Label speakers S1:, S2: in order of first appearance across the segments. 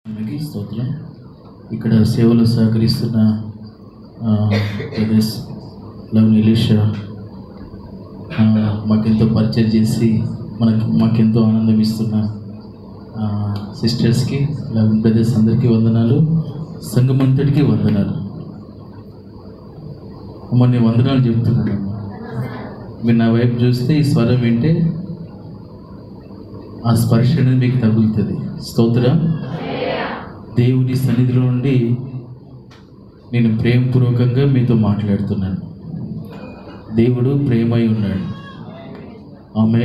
S1: మీకు స్తోత్రం ఇక్కడ సేవలో సహకరిస్తున్న ఆ, బ్రదర్స్ లవ్ నిలీషా ఆ, మాకెంతో పరిచయం చేసి మనకు మాకెంతో ఆనందం ఇస్తున్న ఆ, సిస్టర్స్కి లవ్ బ్రదర్స్ అందరికీ వందనాలు సంఘమంతటికి వందనాలు అమ్మ నేను వందనాలు చెప్తున్నాను మీరు నా వైపు చూస్తే ఈ స్వరం వింటే ఆ స్పర్శ అనేది మీకు తగులుతుంది స్తోత్రం దేవుని సన్నిధిలో నుండి నేను ప్రేమపూర్వకంగా మీతో మాట్లాడుతున్నాను దేవుడు ప్రేమై ఉన్నాడు ఆమె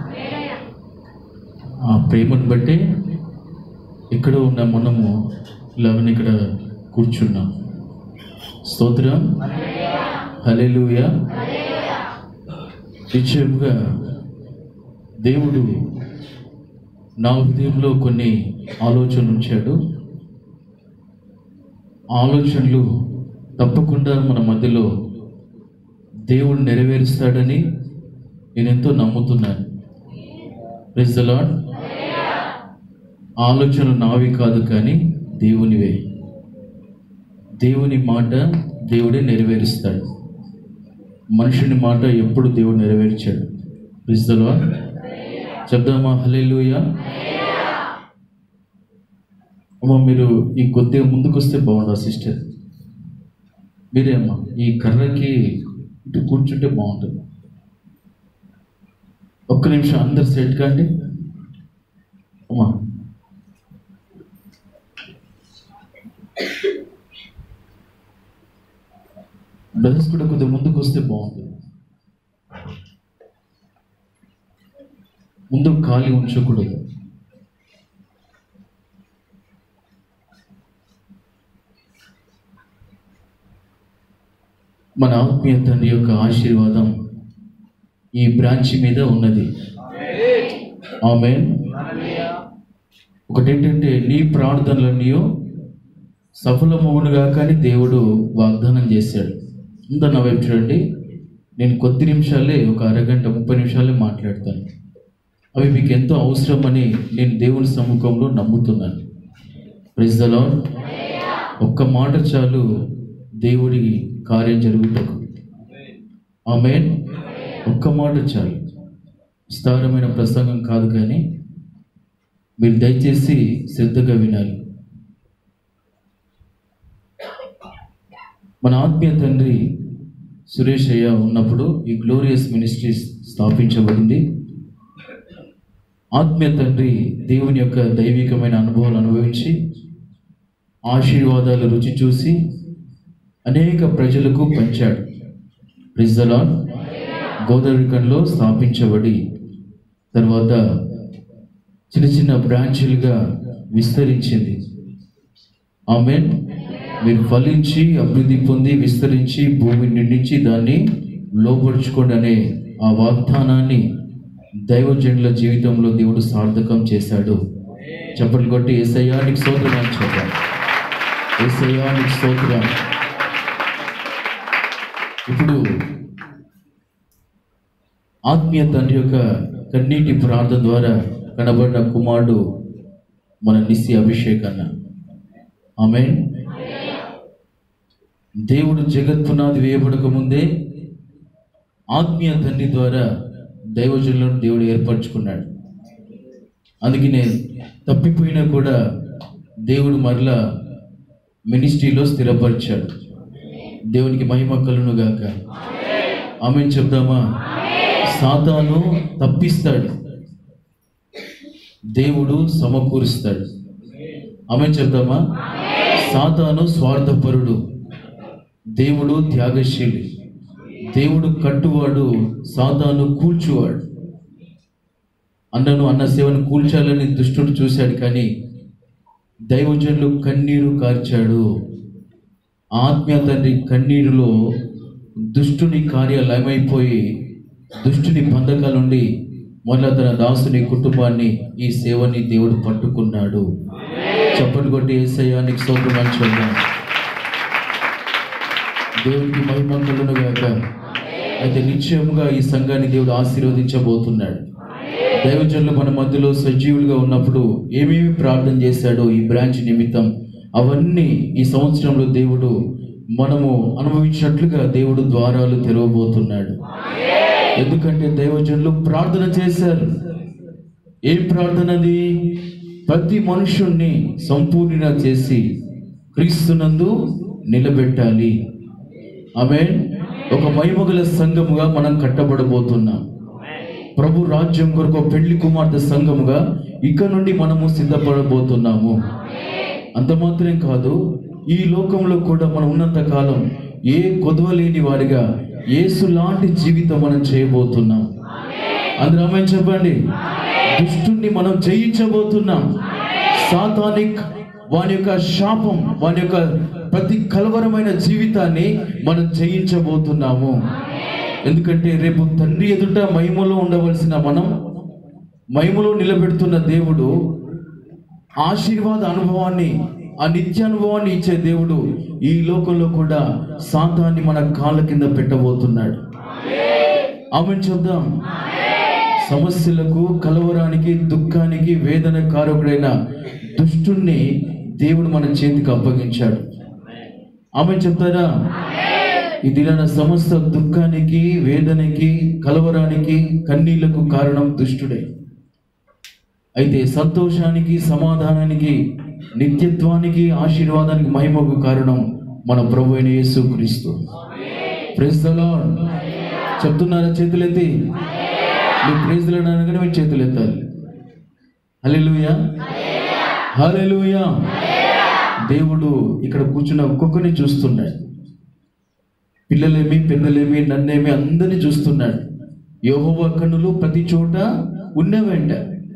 S1: ఆ ప్రేమను బట్టి ఇక్కడ ఉన్న మనము ఇలాగని ఇక్కడ కూర్చున్నాం స్తోత్రం హల్లెలూయా నిశ్చయముగా దేవుడు నా హృదయంలో కొన్ని ఆలోచనలు ఉంచాడు ఆలోచనలు తప్పకుండా మన మధ్యలో దేవుడు నెరవేరుస్తాడని నేను ఎంతో నమ్ముతున్నాను ప్రెజ్ ద లార్డ్ ఆలోచనలు నావి కాదు కానీ దేవునివే దేవుని మాట దేవుడే నెరవేరుస్తాడు మనుషుని మాట ఎప్పుడు దేవుడు నెరవేర్చాడు ప్రెజ్ ద లార్డ్ చెప్దామా హల్లెలూయా అమ్మ మీరు ఈ కొద్దిగా ముందుకు వస్తే బాగుండు సిస్టర్ మీరే అమ్మా ఈ కర్రకి ఇటు కూర్చుంటే బాగుంటుంది ఒక్క నిమిషం అందరు సెట్ కాండి అమ్మా బ్రదర్స్ కూడా కొద్దిగా ముందుకు వస్తే బాగుంటుంది ముందు ఖాళీ ఉంచకూడదు మన ఆత్మీయ తండ్రి యొక్క ఆశీర్వాదం ఈ బ్రాంచ్ మీద ఉన్నది ఆమె ఒకటేంటంటే నీ ప్రార్థనలన్నీ సఫలమవునుగా కానీ దేవుడు వాగ్దానం చేశాడు ఉందా నా వైపు చూడండి నేను కొద్ది నిమిషాలే ఒక అరగంట ముప్పై నిమిషాలే మాట్లాడతాను అవి మీకు ఎంతో అవసరమని నేను దేవుని సముఖంలో నమ్ముతున్నాను ప్రెజ్ ద లార్డ్ ఒక్క మాట చాలు దేవుడి కార్యం జరుగుటకు ఆమె ఒక్క మాట చాలు విస్తారమైన ప్రసంగం కాదు కానీ మీరు దయచేసి శ్రద్ధగా వినాలి మన ఆత్మీయ తండ్రి సురేష్ అయ్య ఉన్నప్పుడు ఈ గ్లోరియస్ మినిస్ట్రీస్ స్థాపించబడింది ఆత్మీయ తండ్రి దేవుని యొక్క దైవికమైన అనుభవాలు అనుభవించి ఆశీర్వాదాలు రుచి చూసి అనేక ప్రజలకు పంచాడు రిజలాన్ గోదావరికంలో స్థాపించబడి తర్వాత చిన్న చిన్న బ్రాంచులుగా విస్తరించింది ఆమె మీరు ఫలించి అభివృద్ధి పొంది విస్తరించి భూమిని నిండించి దాన్ని లోపరుచుకోండి అనే ఆ వాగ్దానాన్ని దైవజనుల జీవితంలో దేవుడు సార్థకం చేశాడు చెప్పట్లు కొట్టి ఏసయ్యానికి స్తోత్రం అని చెప్పాలి ఏసయ్యానికి స్తోత్రం ఇప్పుడు ఆత్మీయ తండ్రి యొక్క కన్నీటి ప్రార్థన ద్వారా కనబడిన కుమారుడు మన నిస్సి అభిషేకన్న ఆమె దేవుడు జగత్పునాది వేయబడక ముందే ఆత్మీయ తండ్రి ద్వారా దైవజనులను దేవుడు ఏర్పరచుకున్నాడు అందుకనే తప్పిపోయినా కూడా దేవుడు మరలా మినిస్ట్రీలో స్థిరపరిచాడు దేవునికి మహిమ కలును గాక ఆమె చెప్దామా సాతాను తప్పిస్తాడు దేవుడు సమకూరుస్తాడు ఆమె చెప్దామా సాతాను స్వార్థపరుడు దేవుడు త్యాగశీలి దేవుడు కట్టువాడు సాతాను కూల్చువాడు అన్నను అన్న సేవను కూల్చాలని దుష్టుడు చూశాడు కానీ దైవజనులు కన్నీరు కార్చాడు ఆత్మీయ తండ్రి కన్నీరులో దుష్టుని కార్యాలు లయమైపోయి దుష్టుని బంధకాల నుండి మళ్ళా తన దాసుని కుటుంబాన్ని ఈ సేవని దేవుడు పట్టుకున్నాడు చప్పటి కొట్టి ఏసయ్యానికి స్తోత్రం చూద్దాం దేవునికి మహిమ కలుగును గాక అయితే నిశ్చయముగా ఈ సంఘాన్ని దేవుడు ఆశీర్వదించబోతున్నాడు దైవజనులు మన మధ్యలో సజీవులుగా ఉన్నప్పుడు ఏమేమి ప్రార్థన చేశాడో ఈ బ్రాంచ్ నిమిత్తం అవన్నీ ఈ సంవత్సరంలో దేవుడు మనము అనుభవించినట్లుగా దేవుడు ద్వారాలు తెరవబోతున్నాడు ఎందుకంటే దైవజనులు ప్రార్థన చేశారు ఏం ప్రార్థనది ప్రతి మనుషుణ్ణి సంపూర్ణ చేసి క్రీస్తునందు నిలబెట్టాలి ఆమె ఒక మహిమగల సంఘముగా మనం కట్టబడబోతున్నాం ప్రభు రాజ్యం కొరకు ఒక పెళ్లి కుమార్తె సంఘముగా ఇక నుండి మనము సిద్ధపడబోతున్నాము అంత మాత్రం కాదు ఈ లోకంలో కూడా మనం ఉన్నంత కాలం ఏ కొదవలేని వారిగా యేసు లాంటి జీవితం మనం చేయబోతున్నాం అందరూ ఆమె చెప్పండి దుష్టుణ్ణి మనం జయించబోతున్నాం సాతానిక్ వాని యొక్క శాపం వాని యొక్క ప్రతి కలవరమైన జీవితాన్ని మనం జయించబోతున్నాము ఎందుకంటే రేపు తండ్రి ఎదుట మహిమలో ఉండవలసిన మనం మహిమలో నిలబెడుతున్న దేవుడు ఆశీర్వాద అనుభవాన్ని ఆ నిత్యానుభవాన్ని ఇచ్చే దేవుడు ఈ లోకంలో కూడా శాంతాన్ని మన కాళ్ళ కింద పెట్టబోతున్నాడు ఆమె చూద్దాం సమస్యలకు కలవరానికి దుఃఖానికి వేదన కారకుడైన దుష్టుణ్ణి దేవుడు మన చేతికి అప్పగించాడు ఆమె చెప్తారా ఈ దినాన సమస్త దుఃఖానికి వేదనకి కలవరానికి కన్నీళ్లకు కారణం దుష్టుడే అయితే సంతోషానికి సమాధానానికి నిత్యత్వానికి ఆశీర్వాదానికి మహిమకు కారణం మన ప్రభు అయిన యేసు క్రీస్తు ప్రైజ్ ద లార్డ్ చెప్తున్నారా చేతులెత్తి మీ ప్రైజ్లు అనగానే మీ చేతులు ఎత్తాలి హల్లెలూయా హల్లెలూయా దేవుడు ఇక్కడ కూర్చున్న ఒక్కొక్కరిని చూస్తున్నాడు పిల్లలేమి పెద్దలేమి నన్నేమి అందరినీ చూస్తున్నాడు యోహోవ కన్నులు ప్రతి చోట ఉన్నవంట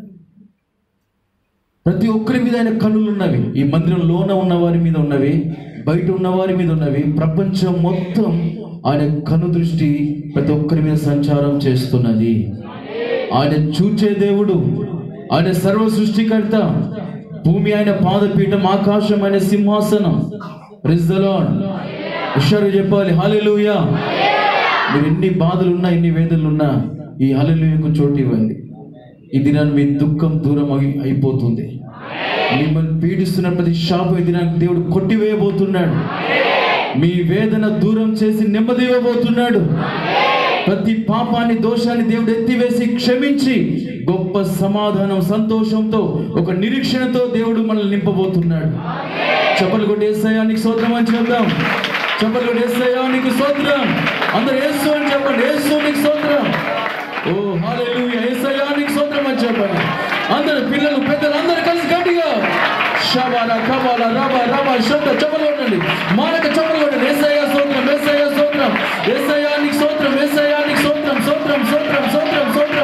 S1: ప్రతి ఒక్కరి మీద ఆయన కన్నులు ఉన్నవి ఈ మందిరంలోన ఉన్న వారి మీద ఉన్నవి బయట ఉన్న వారి మీద ఉన్నవి ప్రపంచం మొత్తం ఆయన కను దృష్టి ప్రతి ఒక్కరి మీద సంచారం చేస్తున్నది ఆయన చూచే దేవుడు ఆయన సర్వ సృష్టికర్త భూమి ఆయన పాదపీఠం ఆకాశం ఆయన సింహాసనం రిజలాన్ హుషారు చెప్పాలి హాలెలూయా మీరు ఎన్ని బాధలు ఉన్నా ఎన్ని వేదనలు ఉన్నా ఈ హల్లెలూయాకు చోటు ఇవ్వండి ఈ దినాన్ని మీ దుఃఖం దూరం అయి- అయిపోతుంది మిమ్మల్ని పీడిస్తున్న ప్రతి శాపం ఈ దినానికి దేవుడు కొట్టివేయబోతున్నాడు మీ వేదన దూరం చేసి నెమ్మది ఇవ్వబోతున్నాడు ప్రతి పాపాన్ని దోషాన్ని దేవుడు ఎత్తివేసి క్షమించి గొప్ప సమాధానం సంతోషంతో ఒక నిరీక్షణతో దేవుడు మనల్ని నింపబోతున్నాడు చెప్పలు కొట్టి ఏసయానికి సోదరం అని చెప్దాం చెప్పలు కొట్టి ఏసయానికి సోదరం అందరు ఏసు అని చెప్పండి ఏసు నీకు సోదరం ఓ హాలేలుయా ఏసయానికి సోదరం అని చెప్పండి అందరు పిల్లలు పెద్దలు అందరు కలిసి గట్టిగా షబాల కబాల రబ రబ శబ్ద చెప్పలు కొట్టండి మానక చెప్పలు కొట్టండి ఏసయ్య సోత్రం ఏసయ్య సోత్రం ఏసయ్యానికి సోత్రం ఏసయ్యానికి సోత్రం సోత్రం సోత్రం సోత్రం సోత్రం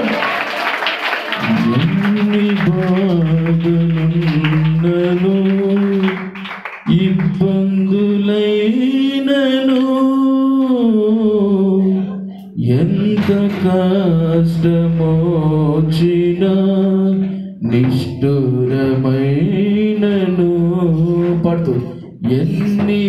S1: ఎన్ని బాధలున్నను ఇబ్బందులైనను ఎంత కష్టమోచినా నిష్ఠురమైనను పడుతూ ఎన్ని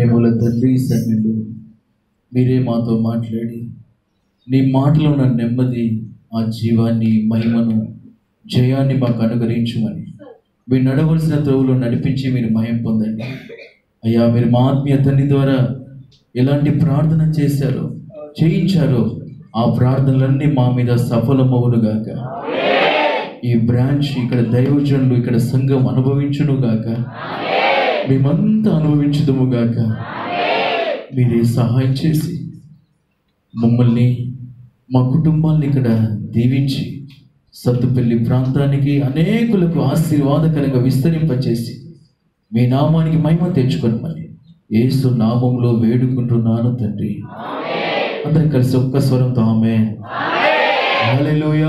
S1: ప్రేమల తండ్రి సన్నిలు మీరే మాతో మాట్లాడి నీ మాటలో ఉన్న నెమ్మది ఆ జీవాన్ని మహిమను జయాన్ని మాకు అనుగ్రహించమని మీరు నడవలసిన త్రోవలో నడిపించి మీరు మహిమ పొందండి అయ్యా మీరు మా ఆత్మీయ తండ్రి ద్వారా ఎలాంటి ప్రార్థన చేశారో చేయించారో ఆ ప్రార్థనలన్నీ మా మీద సఫలమవును గాక ఈ బ్రాంచ్ ఇక్కడ దైవజనులు ఇక్కడ సంఘం అనుభవించును గాక మేమంతా అనుభవించుదుము గాక మీరే సహాయం చేసి మమ్మల్ని మా కుటుంబాన్ని ఇక్కడ దీవించి సత్తుపల్లి ప్రాంతానికి అనేకులకు ఆశీర్వాదకరంగా విస్తరింపచేసి మీ నామానికి మహిమ తెచ్చుకొనమని యేసు నామంలో వేడుకుంటున్నాను తండ్రి అందరం కలిసి ఒక్క స్వరంతో ఆమె హల్లెలూయా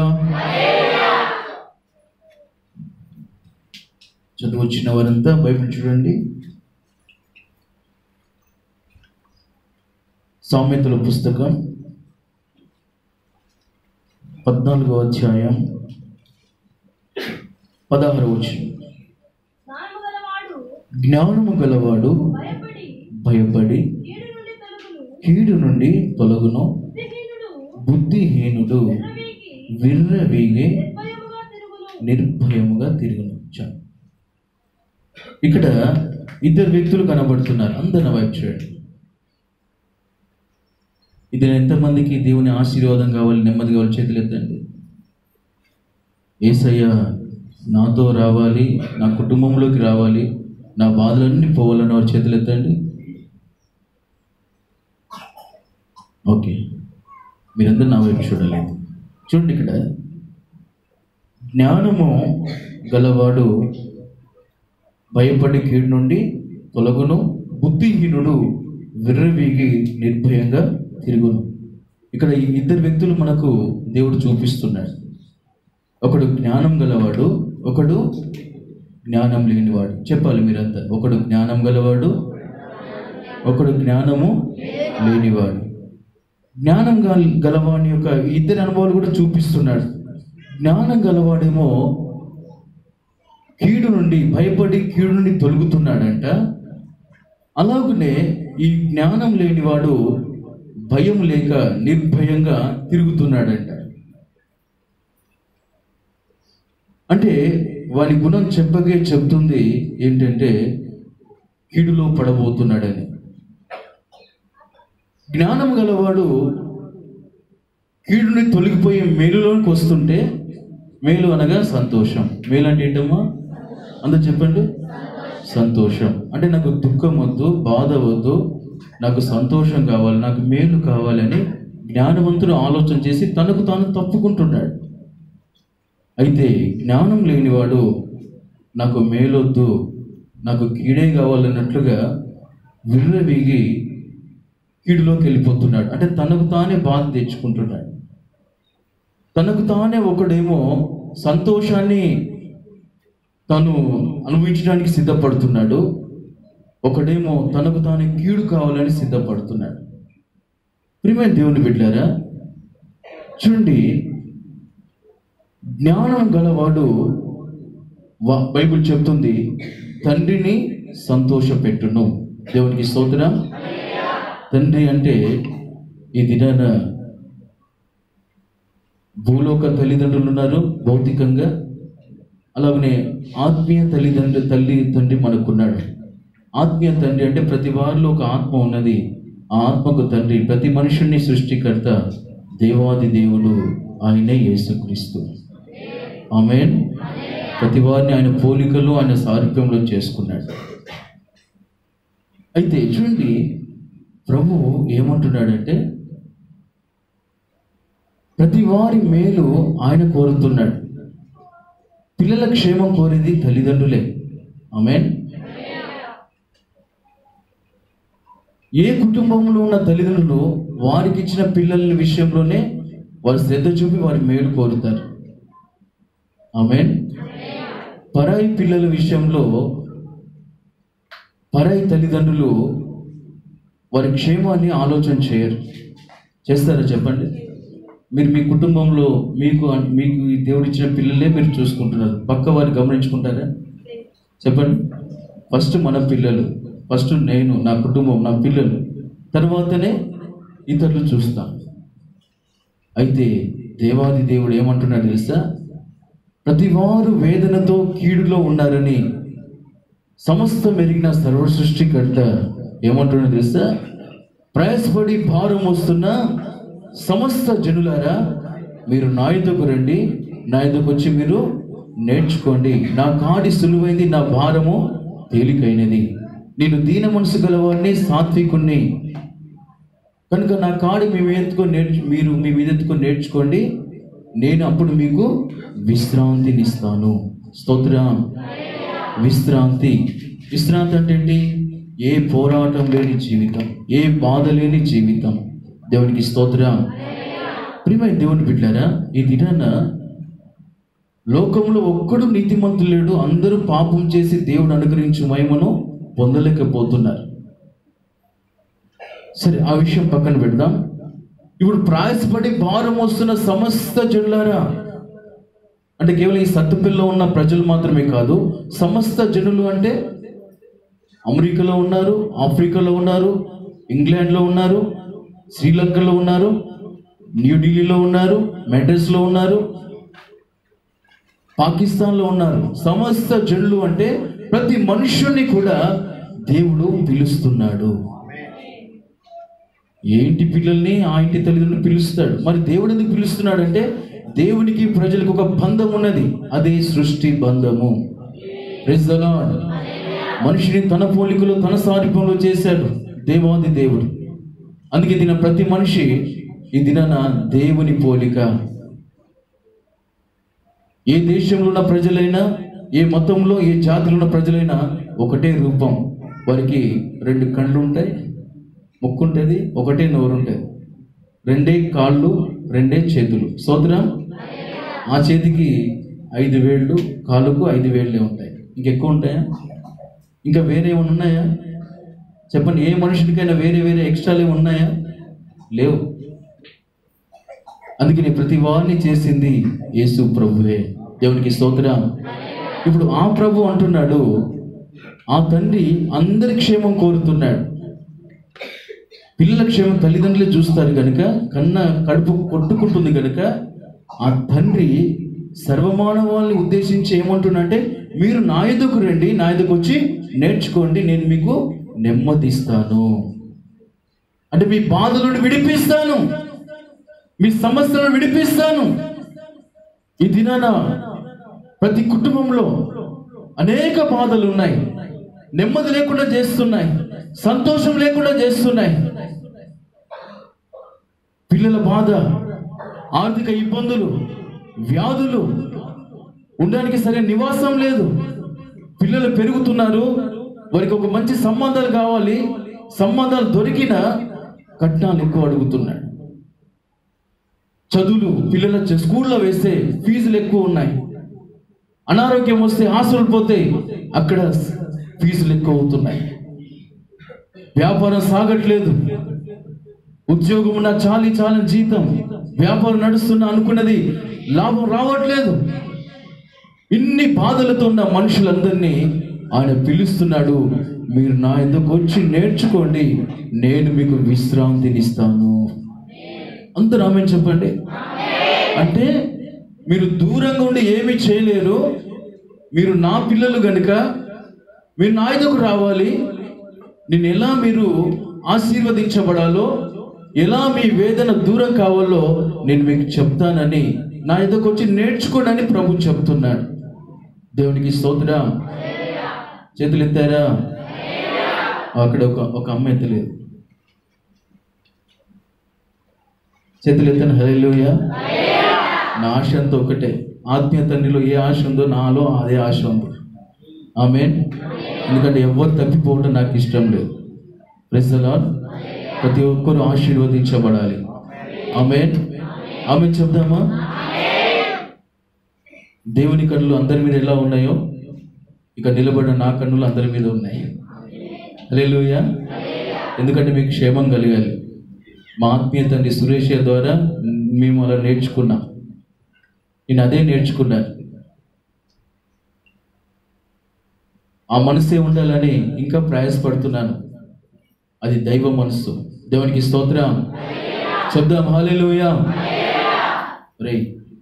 S1: చదువు వచ్చిన వారంతా బైబిల్ చూడండి సామెతల పుస్తకం పద్నాలుగో అధ్యాయం పదహారు వచ్చి
S2: జ్ఞానము గలవాడు
S1: జ్ఞానము గలవాడు
S2: భయపడి
S1: భయపడి
S2: కీడు నుండి తొలగును
S1: కీడు నుండి తొలగును
S2: బుద్ధిహీనుడు
S1: బుద్ధిహీనుడు
S2: విర్రవీగి
S1: విర్రవీగి
S2: నిర్భయముగా తిరుగును
S1: నిర్భయముగా తిరుగును చాలు ఇక్కడ ఇద్దరు వ్యక్తులు కనబడుతున్నారు అందరిన వైపు చూడండి ఇది ఎంతమందికి దేవుని ఆశీర్వాదం కావాలి నెమ్మది కావాలి చేతులు ఎత్తండి ఏసయ్య నాతో రావాలి నా కుటుంబంలోకి రావాలి నా బాధలన్నీ పోవాలని వారు చేతులు ఎత్తండి ఓకే మీరందరూ నా వైపు చూడలేదు చూడండి ఇక్కడ జ్ఞానము గలవాడు భయపడి కీడు నుండి తొలగును బుద్ధిహీనుడు విర్రవీగి నిర్భయంగా తిరుగును ఇక్కడ ఈ ఇద్దరు వ్యక్తులు మనకు దేవుడు చూపిస్తున్నాడు ఒకడు జ్ఞానం గలవాడు ఒకడు జ్ఞానం లేనివాడు చెప్పాలి మీరంతా ఒకడు జ్ఞానం గలవాడు ఒకడు జ్ఞానము లేనివాడు జ్ఞానం గల గలవాని యొక్క ఇద్దరి అనుభవాలు కూడా చూపిస్తున్నాడు జ్ఞానం గలవాడేమో కీడు నుండి భయపడి కీడు నుండి తొలుగుతున్నాడంట అలాగనే ఈ జ్ఞానం లేనివాడు భయం లేక నిర్భయంగా తిరుగుతున్నాడంట అంటే వాని గుణం చెప్పగే చెప్తుంది ఏంటంటే కీడులో పడబోతున్నాడని జ్ఞానం గలవాడు కీడుని తొలగిపోయి మేలులోనికి వస్తుంటే మేలు అనగా సంతోషం మేలు అంటే ఏంటమ్మా అందరు చెప్పండి సంతోషం అంటే నాకు దుఃఖం వద్దు బాధ వద్దు నాకు సంతోషం కావాలి నాకు మేలు కావాలని జ్ఞానవంతుడు ఆలోచన చేసి తనకు తాను తప్పుకుంటున్నాడు అయితే జ్ఞానం లేనివాడు నాకు మేలొద్దు నాకు కీడే కావాలన్నట్లుగా విర్రవీగి కీడులోకి వెళ్ళిపోతున్నాడు అంటే తనకు తానే బాధ తెచ్చుకుంటున్నాడు తనకు తానే ఒకడేమో సంతోషాన్ని తను అనుభవించడానికి సిద్ధపడుతున్నాడు ఒకడేమో తనకు తానే కీడు కావాలని సిద్ధపడుతున్నాడు ప్రియమైన దేవుని బిడ్డారా చూడండి జ్ఞానం గలవాడు వా- బైబిల్ చెప్తుంది తండ్రిని సంతోషపెట్టును దేవునికి స్తోత్రం తండ్రి అంటే ఈ దినాన భూలోక తల్లిదండ్రులు ఉన్నారు భౌతికంగా అలాగనే ఆత్మీయ తల్లిదండ్రి తల్లి తండ్రి మనకున్నాడు ఆత్మీయ తండ్రి అంటే ప్రతి వారిలో ఒక ఆత్మ ఉన్నది ఆ ఆత్మకు తండ్రి ప్రతి మనుషుని సృష్టికర్త దేవాది దేవుడు ఆయనే యేసుక్రీస్తు ఆమెన్ ప్రతి వారిని ఆయన పోలికలు ఆయన సారూప్యంలో చేసుకున్నాడు అయితే చూడండి ప్రభు ఏమంటున్నాడంటే ప్రతి వారి మేలు ఆయన కోరుతున్నాడు పిల్లల క్షేమం కోరేది తల్లిదండ్రులే ఆమెన్ ఏ కుటుంబంలో ఉన్న తల్లిదండ్రులు వారికి ఇచ్చిన పిల్లల విషయంలోనే వారు శ్రద్ధ చూపి వారి మేలు కోరుతారు ఆమెన్ పరాయి పిల్లల విషయంలో పరాయి తల్లిదండ్రులు వారి క్షేమాన్ని ఆలోచన చేయరు చేస్తారా చెప్పండి మీరు మీ కుటుంబంలో మీకు మీకు ఈ దేవుడు ఇచ్చిన పిల్లలే మీరు చూసుకుంటున్నారు పక్క వారు గమనించుకుంటారా చెప్పండి ఫస్ట్ మన పిల్లలు ఫస్ట్ నేను నా కుటుంబం నా పిల్లలు తర్వాతనే ఇతరులు చూస్తాం అయితే దేవాది దేవుడు ఏమంటున్నాడు తెలుసా ప్రతి వారు వేదనతో కీడులో ఉన్నారని సమస్త మెరిగిన సర్వ సృష్టికర్త ఏమంటున్నాడు తెలుసా ప్రయాసపడి భారం వస్తున్న సమస్త జనులారా మీరు నా యుద్ధకు రండి నా యుద్ధకు వచ్చి మీరు నేర్చుకోండి నా కాడి సులువైంది నా భారము తేలికైనది నేను దీన మనసు గలవాడిని సాత్వికుణ్ణి కనుక నా కాడి మీ మీద ఎత్తుకొని నేర్చు మీరు మీ మీద ఎత్తుకొని నేర్చుకోండి నేను అప్పుడు మీకు విశ్రాంతిని ఇస్తాను స్తోత్రం విశ్రాంతి విశ్రాంతి అంటే ఏంటి ఏ పోరాటం లేని జీవితం ఏ బాధ లేని జీవితం దేవునికి స్తోత్రం ప్రియమైన దేవుని బిడ్డారా ఈ దినాన లోకంలో ఒక్కడు నీతిమంతులు లేడు అందరూ పాపం చేసి దేవుడు అనుగ్రహించు మహిమను పొందలేకపోతున్నారు సరే ఆ విషయం పక్కన పెడదాం ఇప్పుడు ప్రయాసపడి భారం వస్తున్న సమస్త జనులారా అంటే కేవలం ఈ సత్తుపిల్లో ఉన్న ప్రజలు మాత్రమే కాదు సమస్త జనులు అంటే అమెరికాలో ఉన్నారు ఆఫ్రికాలో ఉన్నారు ఇంగ్లాండ్లో ఉన్నారు శ్రీలంకలో ఉన్నారు న్యూఢిల్లీలో ఉన్నారు మెడ్రస్లో ఉన్నారు పాకిస్తాన్లో ఉన్నారు సమస్త జనులు అంటే ప్రతి మనుష్యుని కూడా దేవుడు పిలుస్తున్నాడు ఏంటి పిల్లల్ని ఆ ఇంటి తల్లిదండ్రులు పిలుస్తాడు మరి దేవుడు ఎందుకు పిలుస్తున్నాడు అంటే దేవునికి ప్రజలకు ఒక బంధం ఉన్నది అదే సృష్టి బంధము Praise the Lord. మనిషిని తన పోలికలో తన సారూప్యంలో చేశాడు దేవాది దేవుడు అందుకే దిన ప్రతి మనిషి ఈ దినాన దేవుని పోలిక ఏ దేశంలో ఉన్న ప్రజలైనా ఏ మతంలో ఏ జాతిలో ఉన్న ప్రజలైనా ఒకటే రూపం వారికి రెండు కళ్ళు ఉంటాయి ముక్కు ఉంటుంది ఒకటే నోరు ఉంటుంది రెండే కాళ్ళు రెండే చేతులు సోదరం ఆ చేతికి ఐదు వేళ్ళు కాలుకు ఐదు వేళ్ళే ఉంటాయి ఇంకెక్కువ ఉంటాయా ఇంకా వేరే ఏమైనా ఉన్నాయా చెప్పండి ఏ మనుషునికైనా వేరే వేరే ఎక్స్ట్రాలు ఏమి ఉన్నాయా లేవు అందుకని ప్రతి వారిని చేసింది యేసు ప్రభువే దేవునికి స్తోత్రం ఇప్పుడు ఆ ప్రభు అంటున్నాడు ఆ తండ్రి అందరి క్షేమం కోరుతున్నాడు పిల్లల క్షేమం తల్లిదండ్రులే చూస్తారు కనుక కన్న కడుపు కొట్టుకుంటుంది కనుక ఆ తండ్రి సర్వమానవాళ్ళని ఉద్దేశించి ఏమంటున్నంటే మీరు నా ఎదుకు రండి నా ఎదుకు వచ్చి నేర్చుకోండి నేను మీకు నెమ్మదిస్తాను అంటే మీ బాధలను విడిపిస్తాను మీ సమస్యలను విడిపిస్తాను ఈ దినాన ప్రతి కుటుంబంలో అనేక బాధలు ఉన్నాయి నెమ్మది లేకుండా చేస్తున్నాయి సంతోషం లేకుండా చేస్తున్నాయి పిల్లల బాధ ఆర్థిక ఇబ్బందులు వ్యాధులు ఉండడానికి సరైన నివాసం లేదు పిల్లలు పెరుగుతున్నారు వారికి ఒక మంచి సంబంధాలు కావాలి సంబంధాలు దొరికినా కట్నాలు ఎక్కువ అడుగుతున్నాడు చదువులు పిల్లల చ- స్కూల్లో వేస్తే ఫీజులు ఎక్కువ ఉన్నాయి అనారోగ్యం వస్తే హాస్పిటల్ పోతే అక్కడ ఫీజులు ఎక్కువ అవుతున్నాయి వ్యాపారం సాగట్లేదు ఉద్యోగం ఉన్న చాలి చాలని జీతం వ్యాపారం నడుస్తున్నా అనుకున్నది లాభం రావట్లేదు ఇన్ని బాధలతో ఉన్న మనుషులందరినీ ఆయన పిలుస్తున్నాడు మీరు నా ఎందుకు వచ్చి నేర్చుకోండి నేను మీకు విశ్రాంతినిస్తాను అందరూ ఆమె చెప్పండి అంటే మీరు దూరంగా ఉండి ఏమీ చేయలేరు మీరు నా పిల్లలు గనుక మీరు నా ఎదుకు రావాలి నేను ఎలా మీరు ఆశీర్వదించబడాలో ఎలా మీ వేదన దూరం కావాలో నేను మీకు చెప్తానని నా ఎదుకు వచ్చి నేర్చుకోనని ప్రభు చెప్తున్నాడు దేవునికి స్తోత్ర చేతులు ఎత్తారా అక్కడ ఒక ఒక అమ్మ ఎత్తలేదు చేతులు ఎత్తాను హలోయ నా ఆశ అంతా ఒకటే ఆత్మీయ తండ్రిలో ఏ ఆశ ఉందో నాలో అదే ఆశ ఉంది ఆమె ఎందుకంటే ఎవరు తప్పిపోవడం నాకు ఇష్టం లేదు ప్రెస్ ప్రతి ఒక్కరు ఆశీర్వదించబడాలి ఆమె ఆమె చెప్దామా దేవుని కన్నులు అందరి మీద ఎలా ఉన్నాయో ఇక నిలబడిన నా కన్నులు అందరి మీద ఉన్నాయి హల్లెలూయా ఎందుకంటే మీకు క్షేమం కలగాలి మా ఆత్మీయ తండ్రి సురేష్ ద్వారా మేము అలా నేర్చుకున్నాం నేను అదే నేర్చుకున్నాను ఆ మనసే ఉండాలని ఇంకా ప్రయాసపడుతున్నాను అది దైవ మనస్సు దేవునికి స్తోత్రం చెప్దాం హాలేలుయా రే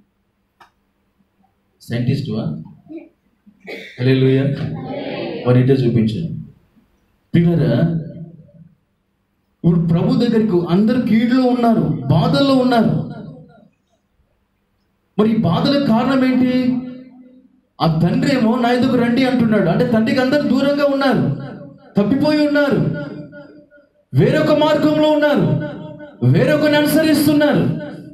S1: సైంటిస్టువా హాలేలుయా మరి ఇటే చూపించాను పిల్లరా ఇప్పుడు ప్రభు దగ్గరికి అందరు కీడులో ఉన్నారు బాధల్లో ఉన్నారు మరి ఈ బాధలకు కారణం ఏంటి ఆ తండ్రి ఏమో నా ఎదుగు రండి అంటున్నాడు అంటే తండ్రికి అందరు దూరంగా ఉన్నారు తప్పిపోయి ఉన్నారు వేరొక మార్గంలో ఉన్నారు వేరొకని అనుసరిస్తున్నారు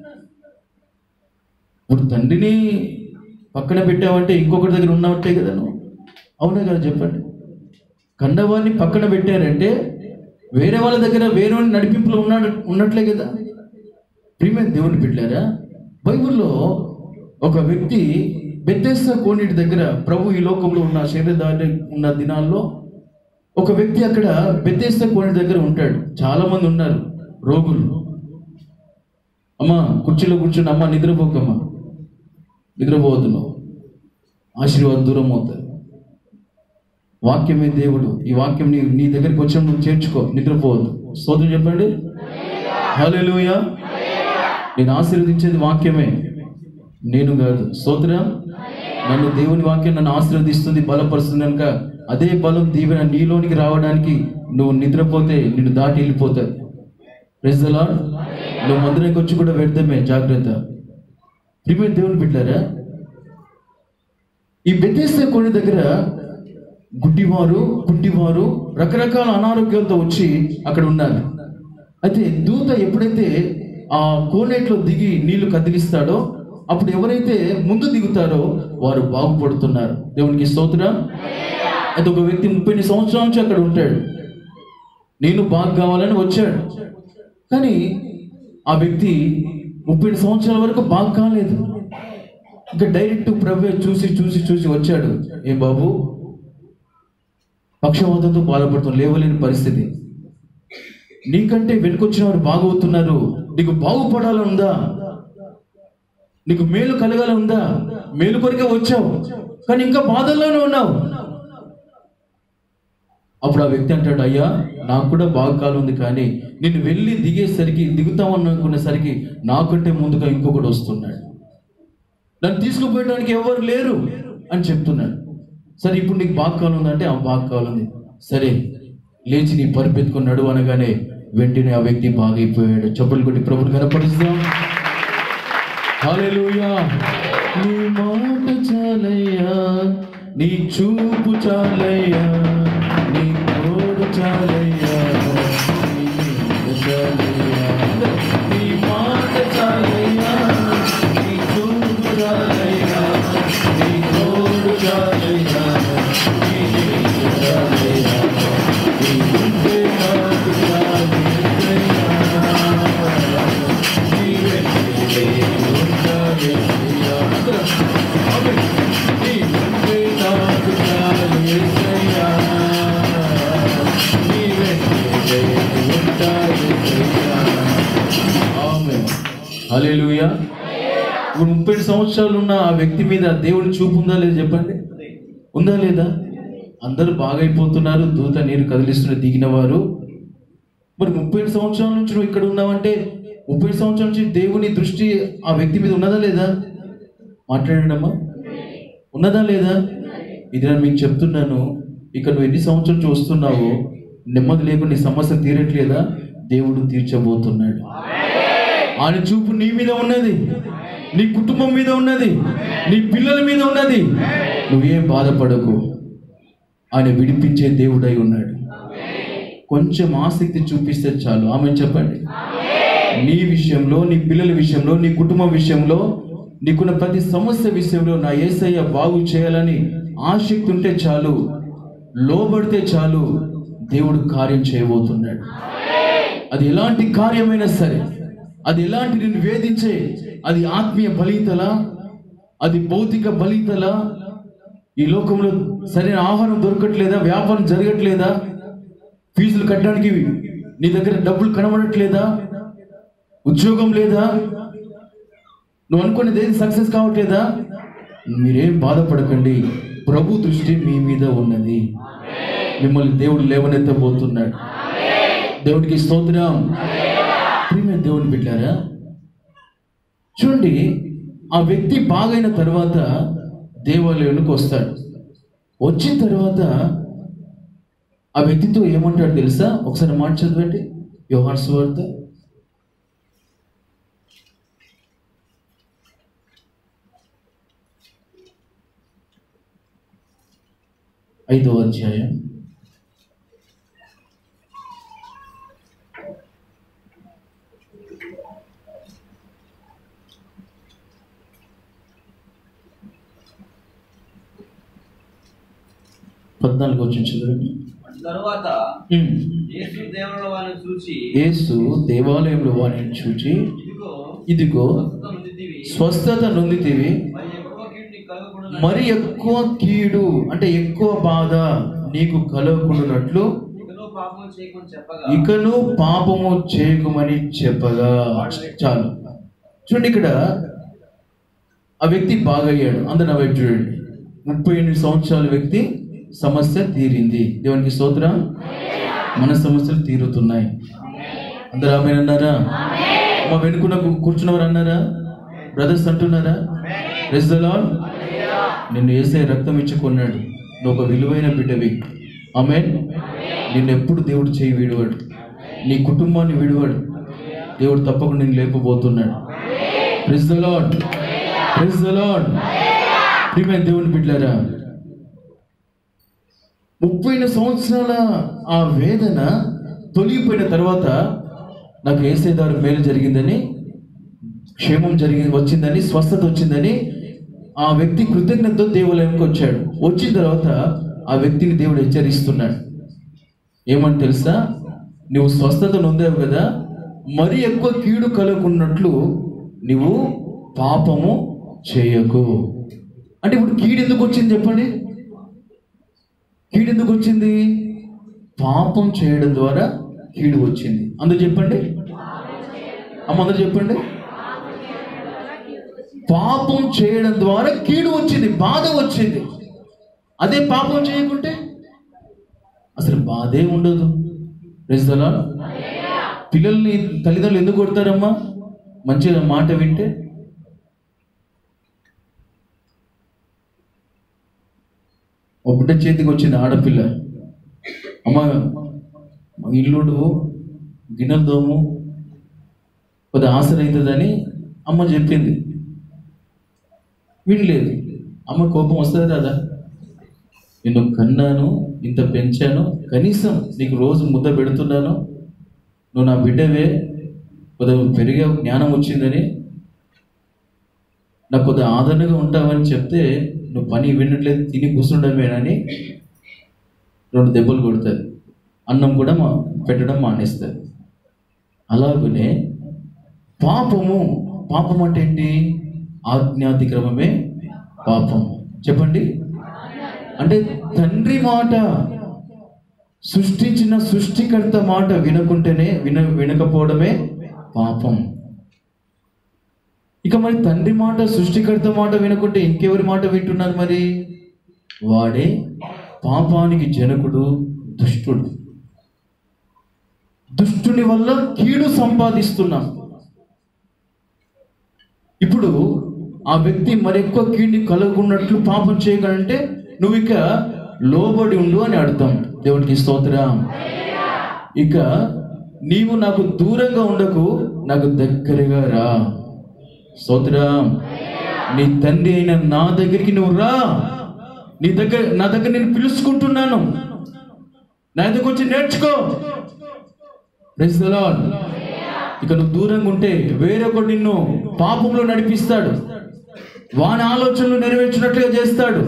S1: ఇప్పుడు తండ్రిని పక్కన పెట్టావంటే ఇంకొకటి దగ్గర ఉన్నట్టే కదా నువ్వు అవునా కదా చెప్పండి కన్నవారిని పక్కన పెట్టారంటే వేరే వాళ్ళ దగ్గర వేరే వాడి నడిపింపులో ఉన్నాడు ఉన్నట్లే కదా ప్రియమైన దేవుని పెట్టారా బైబిల్లో ఒక వ్యక్తి బెత్తెస్త కోనేటి దగ్గర ప్రభు ఈ లోకంలో ఉన్న శరీరదారి ఉన్న దినాల్లో ఒక వ్యక్తి అక్కడ బెత్తెస్త కోనేటి దగ్గర ఉంటాడు చాలా మంది ఉన్నారు రోగులు అమ్మా కుర్చీలో కూర్చుని అమ్మ నిద్రపోకమ్మా నిద్రపోతున్నావు ఆశీర్వాదం దూరం అవుతుంది వాక్యమే దేవుడు ఈ వాక్యం నీ నీ దగ్గరికి వచ్చిన నువ్వు చేర్చుకో నిద్రపోవద్దు స్తోత్రం చెప్పండి హల్లెలూయా నేను ఆశీర్వదించేది వాక్యమే నేను కాదు స్తోత్రం నన్ను దేవుని వాక్యం నన్ను ఆశీర్వదిస్తుంది బలపరుస్తుంది కనుక అదే బలం దీవెన నీలోనికి రావడానికి నువ్వు నిద్రపోతే నిన్ను దాటి వెళ్ళిపోతాయి ప్రజలా నువ్వు మందిరానికి వచ్చి కూడా వ్యర్థమే జాగ్రత్త ప్రియమైన దేవుని బిడ్డారా ఈ బెతేస్తే కొన్ని దగ్గర గుడ్డివారు కుంటివారు రకరకాల అనారోగ్యాలతో వచ్చి అక్కడ ఉన్నారు అయితే దూత ఎప్పుడైతే ఆ కోనేట్లో దిగి నీళ్లు కదిలిస్తాడో అప్పుడు ఎవరైతే ముందు దిగుతారో వారు బాగుపడుతున్నారు దేవునికి స్తోత్రం అయితే ఒక వ్యక్తి ముప్పై ఎనిమిది సంవత్సరాల నుంచి అక్కడ ఉంటాడు నేను బాగా కావాలని వచ్చాడు కానీ ఆ వ్యక్తి ముప్పై ఏడు సంవత్సరాల వరకు బాగా కాలేదు ఇంకా డైరెక్ట్ ప్రభు చూసి చూసి చూసి వచ్చాడు ఏం బాబు పక్షవాతంతో బాధపడుతున్న లేవలేని పరిస్థితి నీకంటే వెనుకొచ్చిన వారు బాగవుతున్నారు నీకు బాగుపడాలని ఉందా నీకు మేలు కలగాలని ఉందా మేలు కొరికే వచ్చావు కానీ ఇంకా బాధల్లోనే ఉన్నావు అప్పుడు ఆ వ్యక్తి అంటాడు అయ్యా నాకు కూడా బాగా కాలం ఉంది కానీ నేను వెళ్ళి దిగేసరికి దిగుతామనుకునేసరికి నాకంటే ముందుగా ఇంకొకటి వస్తున్నాడు నన్ను తీసుకుపోయడానికి ఎవరు లేరు అని చెప్తున్నాడు సరే ఇప్పుడు నీకు బాగా కాలం ఉందంటే ఆ బాగా కాలం ఉంది సరే లేచి నీ పరిపెత్తుకొని నడువు అనగానే వెంటనే ఆ వ్యక్తి బాగైపోయాడు చెప్పులు కొట్టి ప్రభుని కనపరుస్తాం హల్లెలూయా నీ మాట చాలయ్యా నీ చూపు చాలయ్యా నీ తోడు చాలయ్యా నీ నీడ చాలయ్యా నీ మాట చాలయ్యా నీ చూపు చాలయ్యా నీ తోడు చాలయ్యా నీ నీడ చాలయ్యా నీ ఉంటే నాకు చాలయ్యా హల్లెలూయా ఇప్పుడు ముప్పై సంవత్సరాలు ఉన్న ఆ వ్యక్తి మీద దేవుడి చూపు ఉందా లేదా చెప్పండి ఉందా లేదా అందరూ బాగైపోతున్నారు దూత నీరు కదిలిస్తున్న దిగిన వారు మరి ముప్పై సంవత్సరాల నుంచి నువ్వు ఇక్కడ ఉన్నావంటే ముప్పై సంవత్సరాల నుంచి దేవుని దృష్టి ఆ వ్యక్తి మీద ఉన్నదా లేదా మాట్లాడండి అమ్మా ఉన్నదా లేదా ఇది నేను మీకు చెప్తున్నాను ఇక్కడ నువ్వు ఎన్ని సంవత్సరాల నుంచి వస్తున్నావో నెమ్మది లేకుండా నీ సమస్య తీరట్లేదా దేవుడు తీర్చబోతున్నాడు ఆయన చూపు నీ మీద ఉన్నది నీ కుటుంబం మీద ఉన్నది నీ పిల్లల మీద ఉన్నది నువ్వేం బాధపడకు ఆయన విడిపించే దేవుడై ఉన్నాడు కొంచెం ఆసక్తి చూపిస్తే చాలు ఆమె చెప్పండి నీ విషయంలో నీ పిల్లల విషయంలో నీ కుటుంబం విషయంలో నీకున్న ప్రతి సమస్య విషయంలో నా ఏసయ్య బాగు చేయాలని ఆసక్తి ఉంటే చాలు లోబడితే చాలు దేవుడు కార్యం చేయబోతున్నాడు అది ఎలాంటి కార్యమైనా సరే అది ఎలాంటి నిన్ను వేధించే అది ఆత్మీయ బలీతలా అది భౌతిక బలీతలా ఈ లోకంలో సరైన ఆహారం దొరకట్లేదా వ్యాపారం జరగట్లేదా ఫీజులు కట్టడానికి నీ దగ్గర డబ్బులు కనబడట్లేదా ఉద్యోగం లేదా నువ్వు అనుకునేది ఏది సక్సెస్ కావట్లేదా మీరేం బాధపడకండి ప్రభు దృష్టి మీ మీద ఉన్నది మిమ్మల్ని దేవుడు లేవనెత్తబోతున్నాడు దేవుడికి స్తోత్రం ప్రియమైన దేవుని బిడ్డారా చూడండి ఆ వ్యక్తి బాగైన తర్వాత దేవాలయానికి వస్తాడు వచ్చిన తర్వాత ఆ వ్యక్తితో ఏమంటాడు తెలుసా ఒకసారి మాట చదవండి యోహాన్స్ వార్త ఐదో అధ్యాయం పద్నాలుగు వచ్చిన చదవండి
S3: తరువాత
S1: ఉమ్.
S3: యేసు దేవుని వారిని చూచి
S1: యేసు దేవాలయంలో వారిని చూచి
S3: ఇదిగో
S1: ఇదిగో
S3: స్వస్థత నొందితివి.
S1: స్వస్థత నొందితివి
S3: మరి ఎక్కువ కీడుని కలగకుండా
S1: మరి ఎక్కువ కీడు అంటే ఎక్కువ బాధ నీకు కలగకుండానట్లు
S3: ఇకను పాపం చేయకుండా చెప్పగా
S1: ఇకను పాపము చేయకుమని చెప్పగా చాలు చూడండి ఇక్కడ ఆ వ్యక్తి బాగయ్యాడు అందరు నా వైపు చూడండి ముప్పై ఎనిమిది సంవత్సరాల వ్యక్తి సమస్య తీరింది దేవునికి స్తోత్రం మన సమస్యలు తీరుతున్నాయి అందరు ఆమె అన్నారా మా వెనుకున్న కు- కూర్చున్నవారు అన్నారా బ్రదర్స్ అంటున్నారా Praise the Lord. నిన్ను వేసే రక్తం ఇచ్చుకున్నాడు నువ్వు ఒక విలువైన బిడ్డవి ఆమె నిన్ను ఎప్పుడు దేవుడు చేయి విడివాడు నీ కుటుంబాన్ని విడివాడు దేవుడు తప్పకుండా నేను లేపబోతున్నాడు praise the lord praise the lord ప్రియమైన దేవుని బిడ్డారా ముప్పై సంవత్సరాల ఆ వేదన తొలగిపోయిన తర్వాత నాకు ఏసేదారు మేలు జరిగిందని క్షేమం జరిగి వచ్చిందని స్వస్థత వచ్చిందని ఆ వ్యక్తి కృతజ్ఞతతో దేవాలయంకి వచ్చాడు వచ్చిన తర్వాత ఆ వ్యక్తిని దేవుడు హెచ్చరిస్తున్నాడు ఏమని తెలుసా నువ్వు స్వస్థత నొందావు కదా మరి ఎక్కువ కీడు కలుగుకున్నట్లు నువ్వు పాపము చేయకు అంటే ఇప్పుడు కీడు ఎందుకు వచ్చింది చెప్పండి కీడు ఎందుకు వచ్చింది పాపం చేయడం ద్వారా కీడు వచ్చింది అందరు చెప్పండి అమ్మ అందరు చెప్పండి పాపం చేయడం ద్వారా కీడు వచ్చింది బాధ వచ్చింది అదే పాపం చేయకుంటే అసలు బాధే ఉండదు రిజలా పిల్లల్ని తల్లిదండ్రులు ఎందుకు కొడతారమ్మా మంచిగా మాట వింటే ఒక బిడ్డ చేతికి వచ్చింది ఆడపిల్ల అమ్మ మా ఇల్లుడు గిన్నెలు దోము కొద్ది ఆసర అవుతుందని అమ్మ చెప్పింది వినలేదు అమ్మ కోపం వస్తుంది కదా నిన్ను కన్నాను ఇంత పెంచాను కనీసం నీకు రోజు ముద్ద పెడుతున్నాను నువ్వు నా బిడ్డవే కొద్దిగా పెరిగే జ్ఞానం వచ్చిందని నాకు కొద్దిగా ఆదరణగా ఉంటావని చెప్తే నువ్వు పని వినట్లేదు తిని కూర్చుండమేనని రెండు దెబ్బలు కొడుతుంది అన్నం కూడా మా పెట్టడం మానేస్తుంది అలాగనే పాపము పాపం అంటే ఏంటి ఆజ్ఞాతిక్రమమే పాపం చెప్పండి అంటే తండ్రి మాట సృష్టించిన సృష్టికర్త మాట వినకుంటేనే విన వినకపోవడమే పాపం ఇక మరి తండ్రి మాట సృష్టికర్త మాట వినకుంటే ఇంకెవరి మాట వింటున్నారు మరి వాడే పాపానికి జనకుడు దుష్టుడు దుష్టుని వల్ల కీడు సంపాదిస్తున్నాం ఇప్పుడు ఆ వ్యక్తి మరెక్కువ కీడిని కలుగున్నట్లు పాపం చేయగలంటే నువ్వు ఇక లోబడి ఉండు అని అర్థం దేవునికి స్తోత్రం ఇక నీవు నాకు దూరంగా ఉండకు నాకు దగ్గరగా రా స్తోత్రం నీ తండ్రి అయిన నా దగ్గరికి నువ్వు రా నీ దగ్గర నా దగ్గర నేను పిలుచుకుంటున్నాను నా దగ్గరకు వచ్చి నేర్చుకో Praise the Lord. ఇక నువ్వు దూరంగా ఉంటే వేరొకడు నిన్ను పాపంలో నడిపిస్తాడు వాని ఆలోచనలు నెరవేర్చినట్లుగా చేస్తాడు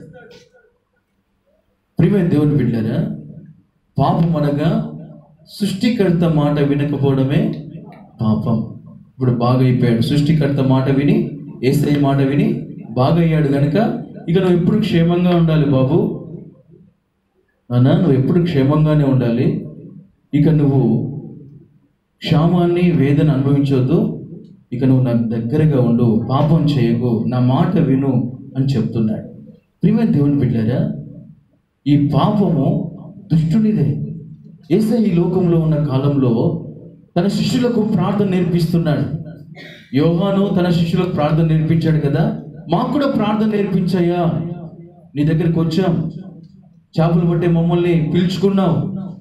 S1: ప్రియమైన దేవుని బిడ్డారా పాపం అనగా సృష్టికర్త మాట వినకపోవడమే పాపం ఇప్పుడు బాగా అయిపోయాడు సృష్టికర్త మాట విని ఏసై మాట విని బాగా అయ్యాడు గనుక ఇక నువ్వు ఎప్పుడు క్షేమంగా ఉండాలి బాబు నాన్న నువ్వు ఎప్పుడు క్షేమంగానే ఉండాలి ఇక నువ్వు క్షామాన్ని వేదన అనుభవించొద్దు ఇక నువ్వు నాకు దగ్గరగా ఉండు పాపం చేయకు నా మాట విను అని చెప్తున్నాడు ప్రియమైన దేవుని బిడ్డారా ఈ పాపము దుష్టునిదే ఏసై ఈ లోకంలో ఉన్న కాలంలో తన శిష్యులకు ప్రార్థన నేర్పిస్తున్నాడు యోహాను తన శిష్యులకు ప్రార్థన నేర్పించాడు కదా మాకు కూడా ప్రార్థన నేర్పించాయా నీ దగ్గరికి వచ్చాం చేపలు పట్టే మమ్మల్ని పిలుచుకున్నావు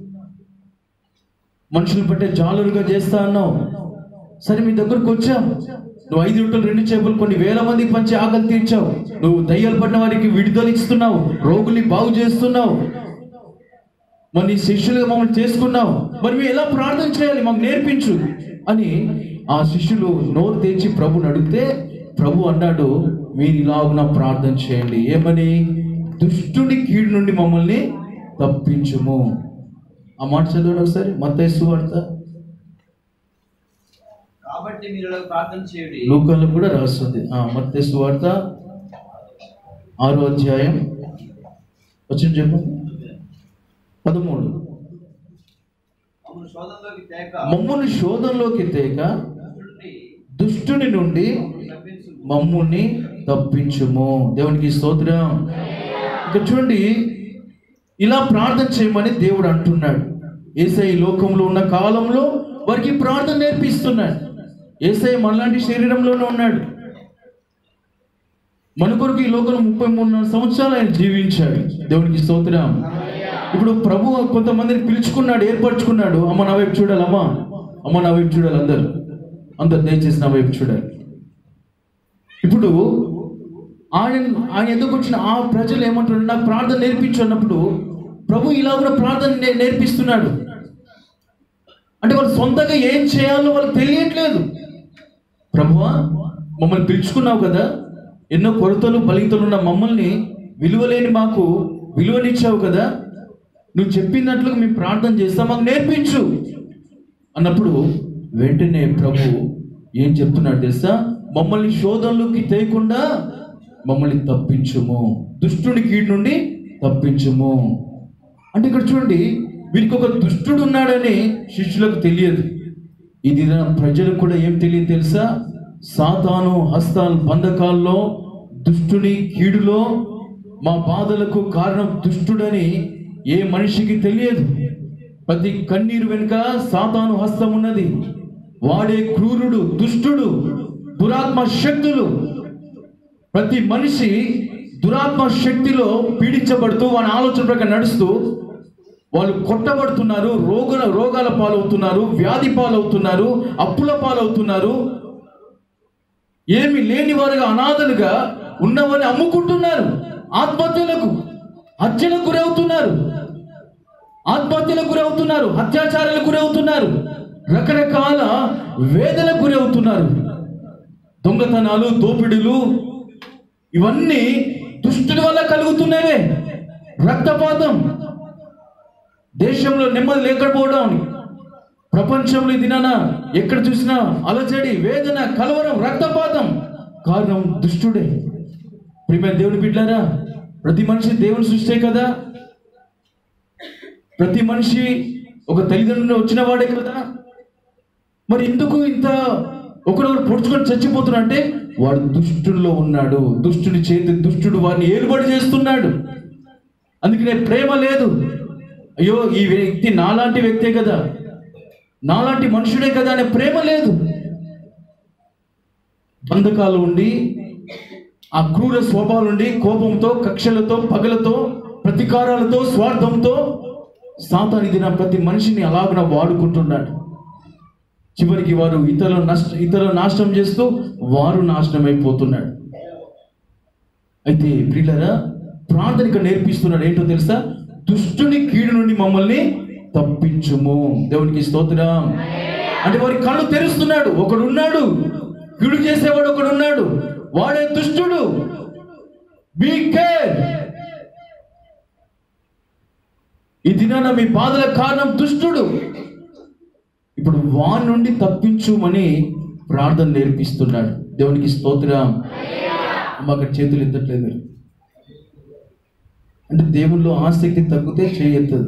S1: మనుషులు పట్టే జాలురుగా చేస్తా అన్నావు సరే మీ దగ్గరకు వచ్చాం నువ్వు ఐదు రొట్టెలు రెండు చేపలు కొన్ని వేల మందికి పంచి ఆకలి తీర్చావు నువ్వు దయ్యాలు పడిన వారికి విడుదల ఇస్తున్నావు రోగుల్ని బాగు చేస్తున్నావు మరి నీ శిష్యులుగా మమ్మల్ని చేసుకున్నావు మరి మేము ఎలా ప్రార్థన చేయాలి మాకు నేర్పించు అని ఆ శిష్యులు నోరు తెచ్చి ప్రభుని అడిగితే ప్రభు అన్నాడు మీరు ఇలాగున ప్రార్థన చేయండి ఏమని దుష్టుని కీడు నుండి మమ్మల్ని తప్పించుము ఆ మాట చదవండి ఒకసారి మత్తయి వార్త
S3: కాబట్టి మీరు ఇలా ప్రార్థన చేయండి
S1: లోకంలో కూడా రాస్తుంది ఆ మత్తయి వార్త ఆరో అధ్యాయం వచ్చిన చెప్పు పదమూడు
S3: మమ్మల్ని శోధనలోకి తేక
S1: మమ్మల్ని శోధంలోకి తేక
S3: నుండి
S1: దుష్టుని నుండి
S3: తప్పించు
S1: మమ్ముని తప్పించుము దేవునికి స్తోత్రం ఇక్కడ చూడండి ఇలా ప్రార్థన చేయమని దేవుడు అంటున్నాడు ఏసై ఈ లోకంలో ఉన్న కాలంలో వారికి ప్రార్థన నేర్పిస్తున్నాడు ఏసై మనలాంటి శరీరంలోనే ఉన్నాడు మన కొరకు ఈ లోకంలో ముప్పై మూడున్నర సంవత్సరాలు ఆయన జీవించాడు దేవునికి స్తోత్రం ఇప్పుడు ప్రభు కొంతమందిని పిలుచుకున్నాడు ఏర్పరచుకున్నాడు అమ్మ నా వైపు చూడాలి అమ్మ అమ్మ నా వైపు చూడాలి అందరు అందరు దయచేసి నా వైపు చూడాలి ఇప్పుడు ఆయన ఆయన ఎందుకు వచ్చిన ఆ ప్రజలు ఏమంటున్నారు నాకు ప్రార్థన నేర్పించు అన్నప్పుడు ప్రభు ఇలా కూడా ప్రార్థన నే- నేర్పిస్తున్నాడు అంటే వాళ్ళు సొంతంగా ఏం చేయాలో వాళ్ళకి తెలియట్లేదు ప్రభువా మమ్మల్ని పిలుచుకున్నావు కదా ఎన్నో కొరతలు బలితలు ఉన్న మమ్మల్ని విలువలేని మాకు విలువనిచ్చావు కదా నువ్వు చెప్పినట్లుగా మేము ప్రార్థన చేస్తాం మాకు నేర్పించు అన్నప్పుడు వెంటనే ప్రభు ఏం చెప్తున్నాడు తెలుసా మమ్మల్ని శోధనలోకి తేయకుండా మమ్మల్ని తప్పించుము దుష్టుని కీడు నుండి తప్పించుము అంటే ఇక్కడ చూడండి వీరికి ఒక దుష్టుడు ఉన్నాడని శిష్యులకు తెలియదు ఇది ప్రజలకు కూడా ఏం తెలియదు తెలుసా సాతాను హస్తాలు బంధకాల్లో దుష్టుని కీడులో మా బాధలకు కారణం దుష్టుడని ఏ మనిషికి తెలియదు ప్రతి కన్నీరు వెనుక సాతాను హస్తం ఉన్నది వాడే క్రూరుడు దుష్టుడు దురాత్మ శక్తులు ప్రతి మనిషి దురాత్మ శక్తిలో పీడించబడుతూ వాని ఆలోచన ప్రకారం నడుస్తూ వాళ్ళు కొట్టబడుతున్నారు రోగుల రోగాల పాలవుతున్నారు వ్యాధి పాలవుతున్నారు అప్పుల పాలవుతున్నారు ఏమి లేని వారుగా అనాథలుగా ఉన్నవారిని అమ్ముకుంటున్నారు ఆత్మహత్యలకు హత్యలకు గురవుతున్నారు ఆత్మహత్యలకు గురవుతున్నారు అత్యాచారాలకు గురవుతున్నారు రకరకాల వేదనకు గురవుతున్నారు దొంగతనాలు దోపిడులు ఇవన్నీ దుష్టుడి వల్ల కలుగుతున్నవే రక్తపాతం దేశంలో నెమ్మది లేకపోవడం ప్రపంచంలో ఈ దినాన ఎక్కడ చూసినా అలజడి వేదన కలవరం రక్తపాతం కారణం దుష్టుడే ప్రియమైన దేవుని బిడ్డారా ప్రతి మనిషి దేవుని సృష్టే కదా ప్రతి మనిషి ఒక తల్లిదండ్రులు వచ్చిన వాడే కదా మరి ఎందుకు ఇంత ఒకడొకరు పొడుచుకొని చచ్చిపోతున్నా అంటే వాడు దుష్టుల్లో ఉన్నాడు దుష్టుడి చేతి దుష్టుడు వాడిని ఏలుబడి చేస్తున్నాడు అందుకనే ప్రేమ లేదు అయ్యో ఈ వ్యక్తి నాలాంటి వ్యక్తే కదా నాలాంటి మనుషుడే కదా అనే ప్రేమ లేదు బంధకాలు ఉండి ఆ క్రూర స్వభావం నుండి కోపంతో కక్షలతో పగలతో ప్రతీకారాలతో స్వార్థంతో సాతాని దిన ప్రతి మనిషిని అలాగున వాడుకుంటున్నాడు చివరికి వారు ఇతరుల నష్ట ఇతరుల నాశనం చేస్తూ వారు నాశనం అయిపోతున్నాడు అయితే ప్రియులరా ప్రార్థన ఇక్కడ నేర్పిస్తున్నాడు ఏంటో తెలుసా దుష్టుని కీడు నుండి మమ్మల్ని తప్పించుము దేవునికి స్తోత్రం అంటే వారి కళ్ళు తెరుస్తున్నాడు ఒకడు ఉన్నాడు కీడు చేసేవాడు ఒకడు ఉన్నాడు వాడే దుష్టుడు బీ కేర్ ఈ దినాన మీ బాధల కారణం దుష్టుడు ఇప్పుడు వాని నుండి తప్పించుమని ప్రార్థన నేర్పిస్తున్నాడు దేవునికి స్తోత్రం అమ్మ అక్కడ చేతులు ఎత్తట్లేదు మీరు. అంటే దేవుల్లో ఆసక్తి తగ్గితే చేయెత్తదు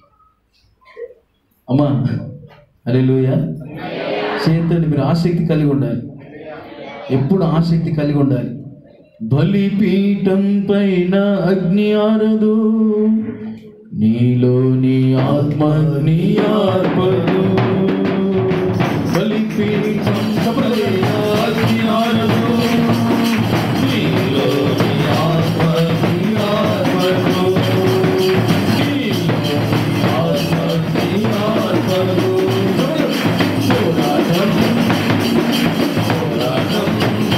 S1: అమ్మా అరే లూయ చేయొద్దండి మీరు ఆసక్తి కలిగి ఉండాలి ఎప్పుడు ఆసక్తి కలిగి ఉండాలి బలిపీఠం పైన అగ్ని ఆరదు నీలోని ఆత్మగ్ని ఆర్పదు బలిపీఠం పైన అగ్ని ఆరదు నీలోని ఆత్మగ్ని ఆర్పదు నీలోని ఆత్మగ్ని ఆర్పదు పోరాటం పోరాటం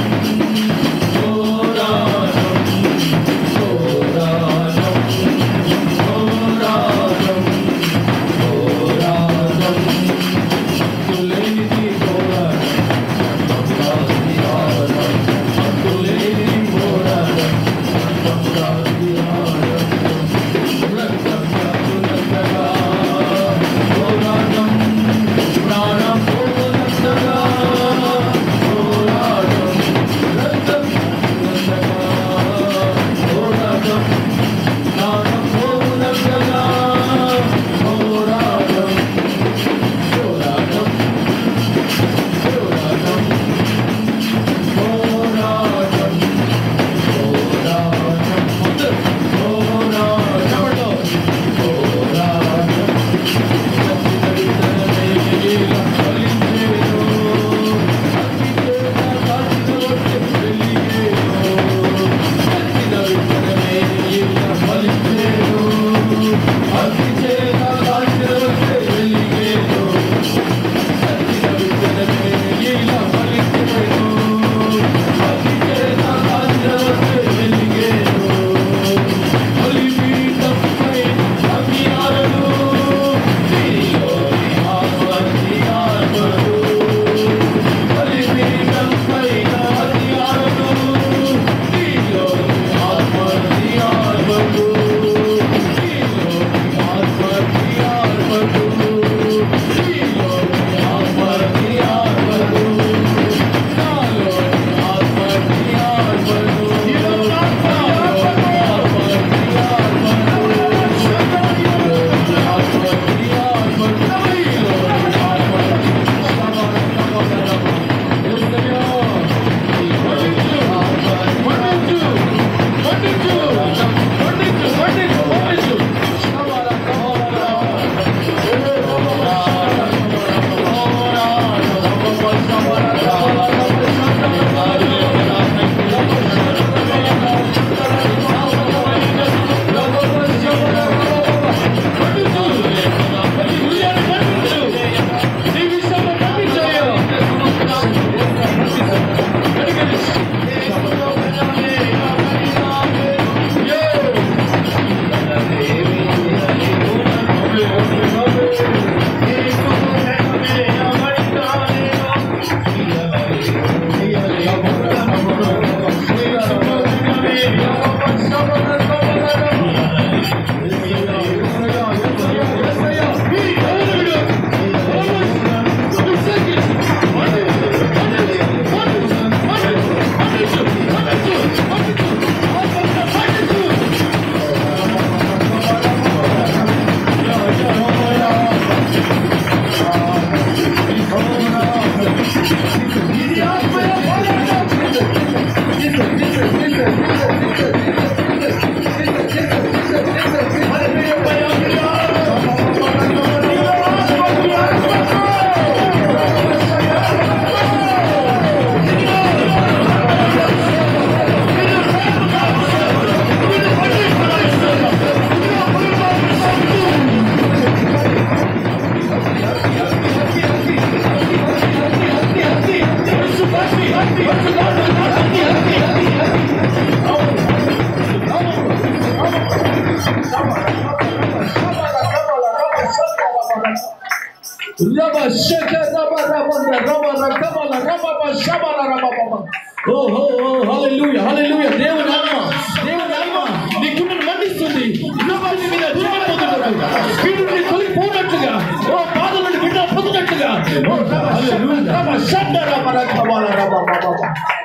S4: Raba shaka raba raba raba raba raba raba shaba raba raba. ఓ హో ఓ హల్లెలూయా హల్లెలూయా దేవుని ఆత్మ దేవుని ఆత్మ నీ గుండెను మండిస్తుంది ఇన్నోవాటి మీద దుఃఖపోతున్నట్లుగా వీడు నీ తొలగిపోనట్లుగా ఓ బాధ నుండి బిడ్డ పొందినట్లుగా ఓ హల్లెలూయా రబ షడ్డ రబ రబ రబ రబ రబ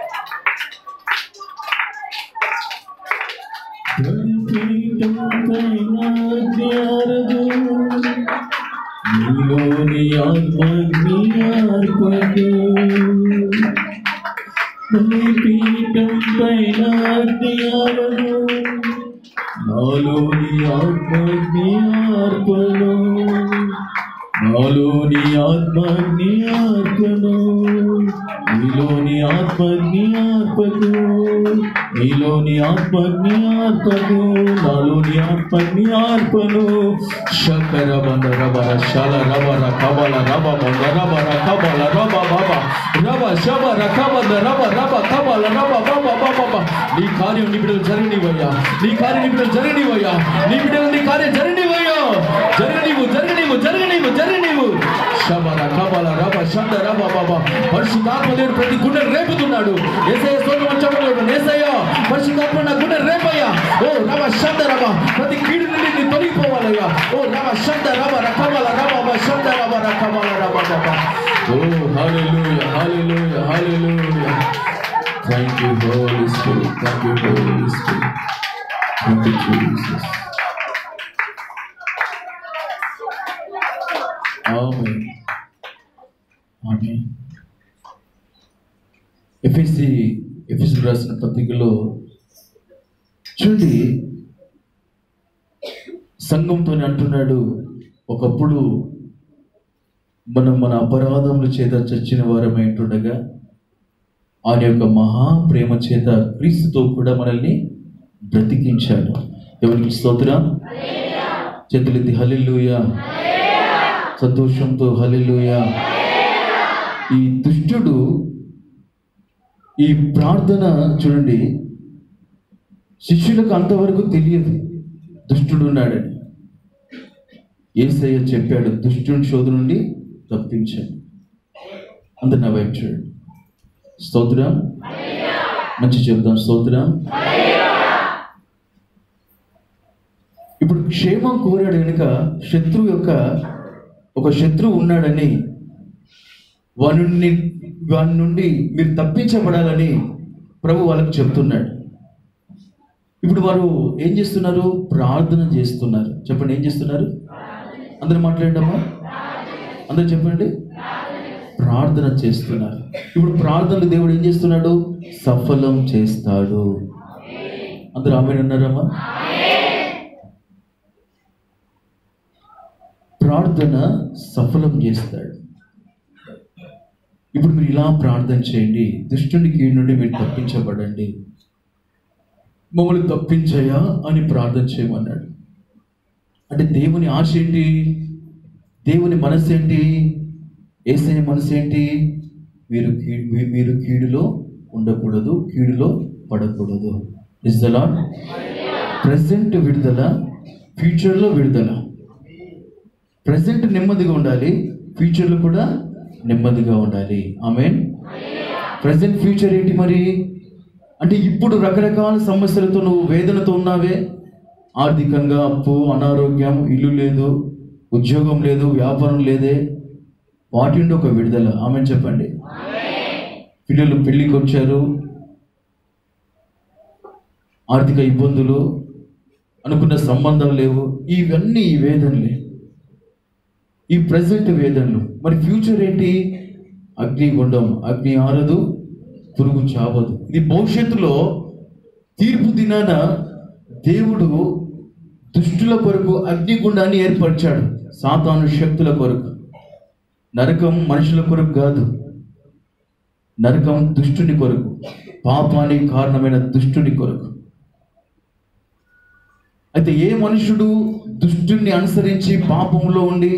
S1: నీలోని ఆత్మగ్ని ఆర్పదు బలిపీఠం
S4: పైన అగ్నియాలను నాలోని ఆత్మగ్ని అర్పణు నాలోని ఆత్మగ్ని అర్పణు నీలోని ఆత్మగ్ని అర్పకు నీలోని ఆత్మగ్ని అర్పకు నాలోని ఆత్మగ్ని అర్పను శకర బంద రబర శల రబర కబల రబ బంద రబర కబల రబ బబ రబ శబర కబంద రబ రబ కబల రబ బబ బబ బబ నీ కార్యం నీ బిడ్డలు జరగనివయ్యా నీ కార్యం నీ బిడ్డలు జరగనివయ్యా నీ బిడ్డలు నీ కార్యం జరగనివయ్యా జరగనివు జరగనివు జరగనివు జరగనివు శబర కబల రబ శంద రబ బబ పరిశుద్ధాత్మ దేవుడు ప్రతి గుండె రేపుతున్నాడు ఏసయ్య స్తోత్రం చెప్పలేదు ఏసయ్య పరిశుద్ధాత్మ నా గుండె రేపయ్యా ఓ రబ శంద రబ ప్రతి కీడు నుండి నీ తొలగిపోవాలయ్యా ఓ రబ శంద రబ రకబల రబ బ శంద రబ రకబల రబ బబ ఓ hallelujah hallelujah hallelujah thank you Holy Spirit thank you Holy Spirit thank you Jesus amen amen FSC FSC రాసిన పత్రికలో చూడండి సంఘంతో అంటున్నాడు ఒకప్పుడు మనం మన అపరాధముల చేత చచ్చిన వారమై ఉంటుండగా ఆయన యొక్క మహా ప్రేమ చేత క్రీస్తుతో కూడా మనల్ని బ్రతికించాడు ఎవరికి స్తోత్రం చేతులెత్తి హల్లెలూయా సంతోషంతో హల్లెలూయా ఈ దుష్టుడు ఈ ప్రార్థన చూడండి శిష్యులకు అంతవరకు తెలియదు దుష్టుడు ఉన్నాడని ఏసయ్య చెప్పాడు దుష్టుని శోధ నుండి తప్పించాడు అందరు నా వైపు చూడండి స్తోత్రం మంచి చెప్దాం స్తోత్రం ఇప్పుడు క్షేమం కోరాడు కనుక శత్రువు యొక్క ఒక శత్రువు ఉన్నాడని వాని వాని నుండి మీరు తప్పించబడాలని ప్రభు వాళ్ళకు చెప్తున్నాడు ఇప్పుడు వారు ఏం చేస్తున్నారు ప్రార్థన చేస్తున్నారు చెప్పండి ఏం చేస్తున్నారు అందరు మాట్లాడమ్మా అందరు చెప్పండి ప్రార్థన చేస్తున్నారు ఇప్పుడు ప్రార్థనలు దేవుడు ఏం చేస్తున్నాడు సఫలం చేస్తాడు అందరు ఆమె అన్నారమ్మా ప్రార్థన సఫలం చేస్తాడు ఇప్పుడు మీరు ఇలా ప్రార్థన చేయండి దుష్టుని కీడు నుండి మీరు తప్పించబడండి మమ్మల్ని తప్పించయా అని ప్రార్థన చేయమన్నాడు అంటే దేవుని ఆశ ఏంటి దేవుని మనసు ఏంటి ఏసైన మనసు ఏంటి మీరు కీ- మీ- మీరు కీడులో ఉండకూడదు కీడులో పడకూడదు ఇస్తలా ప్రజెంట్ విడుదల ఫ్యూచర్లో విడుదల ప్రజెంట్ నెమ్మదిగా ఉండాలి ఫ్యూచర్లో కూడా నెమ్మదిగా ఉండాలి ఆమె ప్రజెంట్ ఫ్యూచర్ ఏంటి మరి అంటే ఇప్పుడు రకరకాల సమస్యలతో నువ్వు వేదనతో ఉన్నావే ఆర్థికంగా అప్పు అనారోగ్యం ఇల్లు లేదు ఉద్యోగం లేదు వ్యాపారం లేదే వాటి నుండి ఒక విడుదల ఆమె చెప్పండి పిల్లలు పెళ్ళికి వచ్చారు ఆర్థిక ఇబ్బందులు అనుకున్న సంబంధాలు లేవు ఇవన్నీ ఈ వేదనలే ఈ ప్రజెంట్ వేదనలు మరి ఫ్యూచర్ ఏంటి అగ్ని గుండం అగ్ని ఆరదు పురుగు చావదు ఇది భవిష్యత్తులో తీర్పు దినాన దేవుడు దుష్టుల కొరకు అగ్నిగుండాన్ని ఏర్పరిచాడు సాతాను శక్తుల కొరకు నరకం మనుషుల కొరకు కాదు నరకం దుష్టుని కొరకు పాపానికి కారణమైన దుష్టుని కొరకు అయితే ఏ మనుషుడు దుష్టుని అనుసరించి పాపంలో ఉండి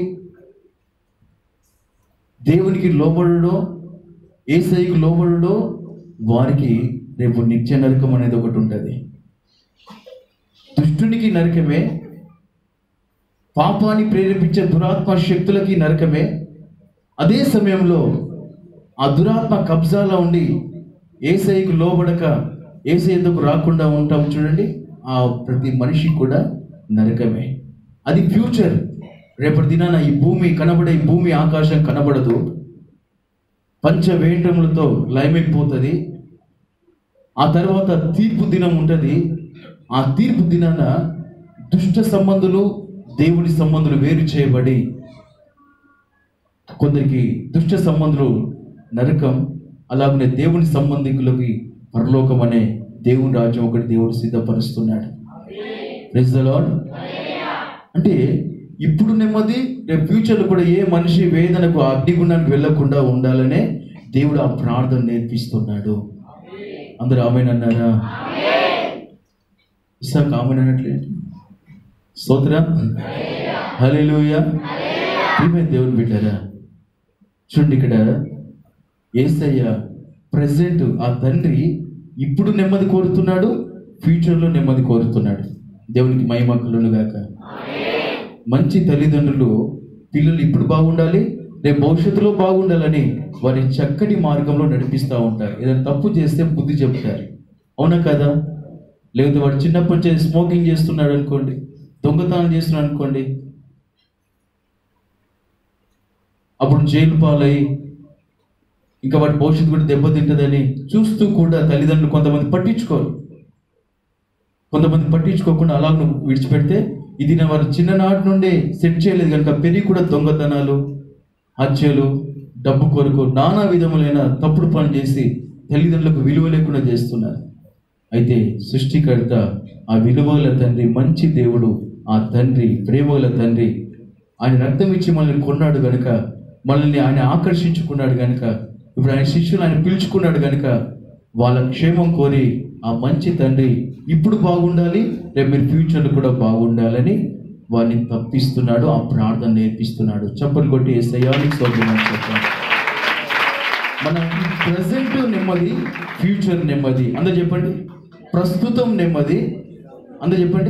S4: దేవునికి లోబడడో ఏసైకి లోబడడో వారికి రేపు నిత్య నరకం అనేది ఒకటి ఉంటుంది దుష్టునికి నరకమే పాపాన్ని ప్రేరేపించే దురాత్మ శక్తులకి నరకమే అదే సమయంలో ఆ దురాత్మ కబ్జాలో ఉండి ఏసైకి లోబడక ఏసైకు రాకుండా ఉంటాం చూడండి ఆ ప్రతి మనిషి కూడా నరకమే అది ఫ్యూచర్ రేపటి దినాన ఈ భూమి కనబడే ఈ భూమి ఆకాశం కనబడదు పంచవేంద్రములతో లయమైపోతుంది ఆ తర్వాత తీర్పు దినం ఉంటుంది ఆ తీర్పు దినాన దుష్ట సంబంధులు దేవుని సంబంధులు వేరు చేయబడి కొందరికి దుష్ట సంబంధులు నరకం అలాగనే దేవుని సంబంధికులకి పరలోకం అనే
S1: దేవుని రాజ్యం ఒకటి దేవుడు సిద్ధపరుస్తున్నాడు Praise the Lord. అంటే ఇప్పుడు నెమ్మది రేపు ఫ్యూచర్లో కూడా ఏ మనిషి వేదనకు అగ్నిగుండానికి వెళ్ళకుండా ఉండాలనే దేవుడు ఆ ప్రార్థన నేర్పిస్తున్నాడు అందరూ ఆమెనన్నారా ఇసాక్ ఆమెన్ అన్నట్లేంటి స్తోత్ర హల్లెలూయా ప్రియమైన దేవుని బిడ్డారా చూడండి ఇక్కడ ఏసయ్య ప్రజెంట్ ఆ తండ్రి ఇప్పుడు నెమ్మది కోరుతున్నాడు ఫ్యూచర్లో నెమ్మది కోరుతున్నాడు దేవునికి మహిమకులను గాక మంచి తల్లిదండ్రులు పిల్లలు ఇప్పుడు బాగుండాలి రేపు భవిష్యత్తులో బాగుండాలని వారి చక్కటి మార్గంలో నడిపిస్తూ ఉంటారు ఏదైనా తప్పు చేస్తే బుద్ధి చెప్తారు అవునా కదా లేకపోతే వాడు చిన్నప్పటి నుంచి స్మోకింగ్ చేస్తున్నాడు అనుకోండి దొంగతనం చేస్తున్నాడు అనుకోండి అప్పుడు జైలు పాలై ఇంకా వాడి భవిష్యత్తు కూడా దెబ్బతింటదని చూస్తూ కూడా తల్లిదండ్రులు కొంతమంది పట్టించుకోరు కొంతమంది పట్టించుకోకుండా అలా నువ్వు విడిచిపెడితే ఇది నా వారు చిన్ననాటి నుండే సెట్ చేయలేదు కనుక పెరిగి కూడా దొంగతనాలు హత్యలు డబ్బు కొరకు నానా విధములైన తప్పుడు పనులు చేసి తల్లిదండ్రులకు విలువ లేకుండా చేస్తున్నారు అయితే సృష్టికర్త ఆ విలువల తండ్రి మంచి దేవుడు ఆ తండ్రి ప్రేమల తండ్రి ఆయన రక్తం ఇచ్చి మనల్ని కొన్నాడు గనుక మనల్ని ఆయన ఆకర్షించుకున్నాడు గనుక ఇప్పుడు ఆయన శిష్యులు ఆయన పిలుచుకున్నాడు గనుక వాళ్ళ క్షేమం కోరి ఆ మంచి తండ్రి ఇప్పుడు బాగుండాలి రేపు మీరు ఫ్యూచర్లో కూడా బాగుండాలని వారిని తప్పిస్తున్నాడు ఆ ప్రార్థన నేర్పిస్తున్నాడు చప్పలు కొట్టి ఏసయ్యానికి స్తోత్రం చెప్పాలి మన ప్రజెంట్ నెమ్మది ఫ్యూచర్ నెమ్మది అందరు చెప్పండి ప్రస్తుతం నెమ్మది అందరు చెప్పండి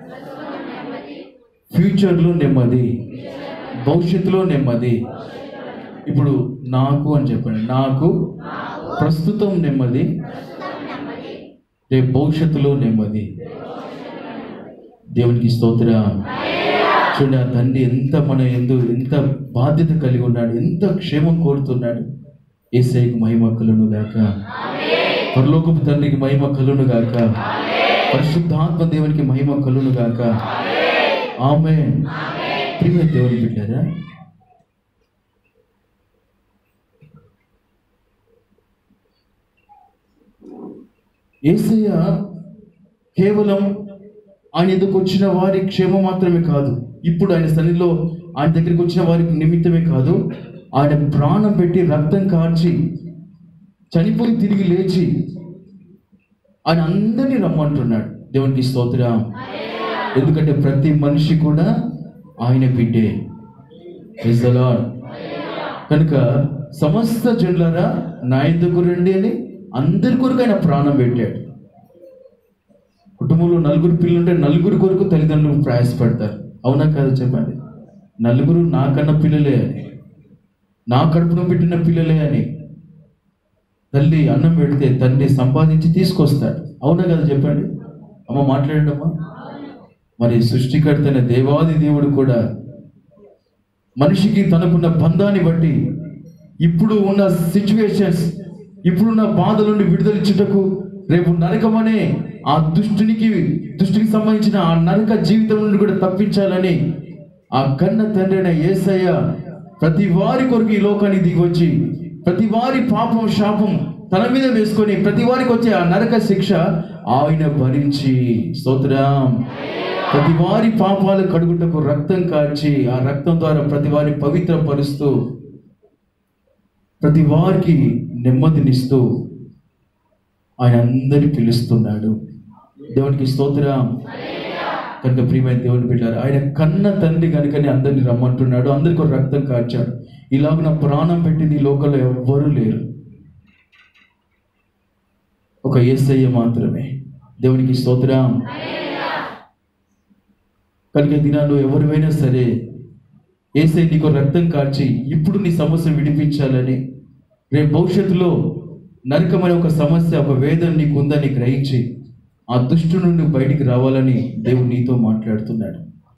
S1: ఫ్యూచర్లో నెమ్మది భవిష్యత్తులో నెమ్మది ఇప్పుడు నాకు అని చెప్పండి నాకు ప్రస్తుతం నెమ్మది రేపు భవిష్యత్తులో నెమ్మది దేవునికి స్తోత్ర చూడండి ఆ తండ్రి ఎంత మన ఎందు ఎంత బాధ్యత కలిగి ఉన్నాడు ఎంత క్షేమం కోరుతున్నాడు ఏసైకి మహిమ కలును గాక పరలోకపు తండ్రికి మహిమ కలును గాక పరిశుద్ధాత్మ దేవునికి మహిమ కలును గాక ఆమె ప్రియ దేవుని బిడ్డారా ఏసయ్య కేవలం ఆయన ఎదుకు వచ్చిన వారి క్షేమం మాత్రమే కాదు ఇప్పుడు ఆయన సన్నిధిలో ఆయన దగ్గరికి వచ్చిన వారికి నిమిత్తమే కాదు ఆయన ప్రాణం పెట్టి రక్తం కార్చి చనిపోయి తిరిగి లేచి ఆయన అందరినీ రమ్మంటున్నాడు దేవునికి స్తోత్రం ఎందుకంటే ప్రతి మనిషి కూడా ఆయన బిడ్డే Praise the Lord. కనుక సమస్త జనులరా నా ఎందుకు రండి అని అందరి కొరకు ఆయన ప్రాణం పెట్టాడు కుటుంబంలో నలుగురు పిల్లలు ఉంటే నలుగురు కొరకు తల్లిదండ్రులు ప్రయాసపడతారు అవునా కాదు చెప్పండి నలుగురు నాకన్న పిల్లలే అని నా కడుపును పెట్టిన పిల్లలే అని తల్లి అన్నం పెడితే తండ్రి సంపాదించి తీసుకొస్తాడు అవునా కదా చెప్పండి అమ్మ మాట్లాడండి అమ్మా మరి సృష్టికర్తైన దేవాది దేవుడు కూడా మనిషికి తనకున్న బంధాన్ని బట్టి ఇప్పుడు ఉన్న సిచ్యువేషన్స్ ఇప్పుడున్న బాధ నుండి విడుదలిచ్చుటకు రేపు నరకమనే ఆ దుష్టునికి దుష్టికి సంబంధించిన ఆ నరక జీవితం నుండి కూడా తప్పించాలని ఆ కన్న తండ్రి అయిన యేసయ్య ప్రతి వారి కొరకు ఈ లోకానికి దిగి వచ్చి ప్రతి వారి పాపం శాపం తన మీద వేసుకొని ప్రతి వారికి వచ్చే ఆ నరక శిక్ష ఆయన భరించి స్తోత్రం ప్రతి వారి పాపాలు కడుగుటకు రక్తం కాచి ఆ రక్తం ద్వారా ప్రతి వారిని పవిత్రపరుస్తూ ప్రతి వారికి నెమ్మదినిస్తూ ఆయన అందరిని పిలుస్తున్నాడు దేవునికి స్తోత్రం కనుక ప్రియమైన దేవుని బిడ్డారు ఆయన కన్న తండ్రి కనుకనే అందరిని రమ్మంటున్నాడు అందరికి ఒక రక్తం కార్చాడు ఇలాగ నా ప్రాణం పెట్టింది ఈ లోకంలో ఎవ్వరూ లేరు ఒక ఏసయ్య మాత్రమే దేవునికి స్తోత్రం కనుక ఈ దినాలు ఎవరివైనా సరే ఏసై నీకు రక్తం కార్చి ఇప్పుడు నీ సమస్య విడిపించాలని రేపు భవిష్యత్తులో నరకమనే ఒక సమస్య ఒక వేదన నీకు ఉందని గ్రహించి ఆ దుష్టు నుండి బయటికి రావాలని దేవుడు నీతో మాట్లాడుతున్నాడు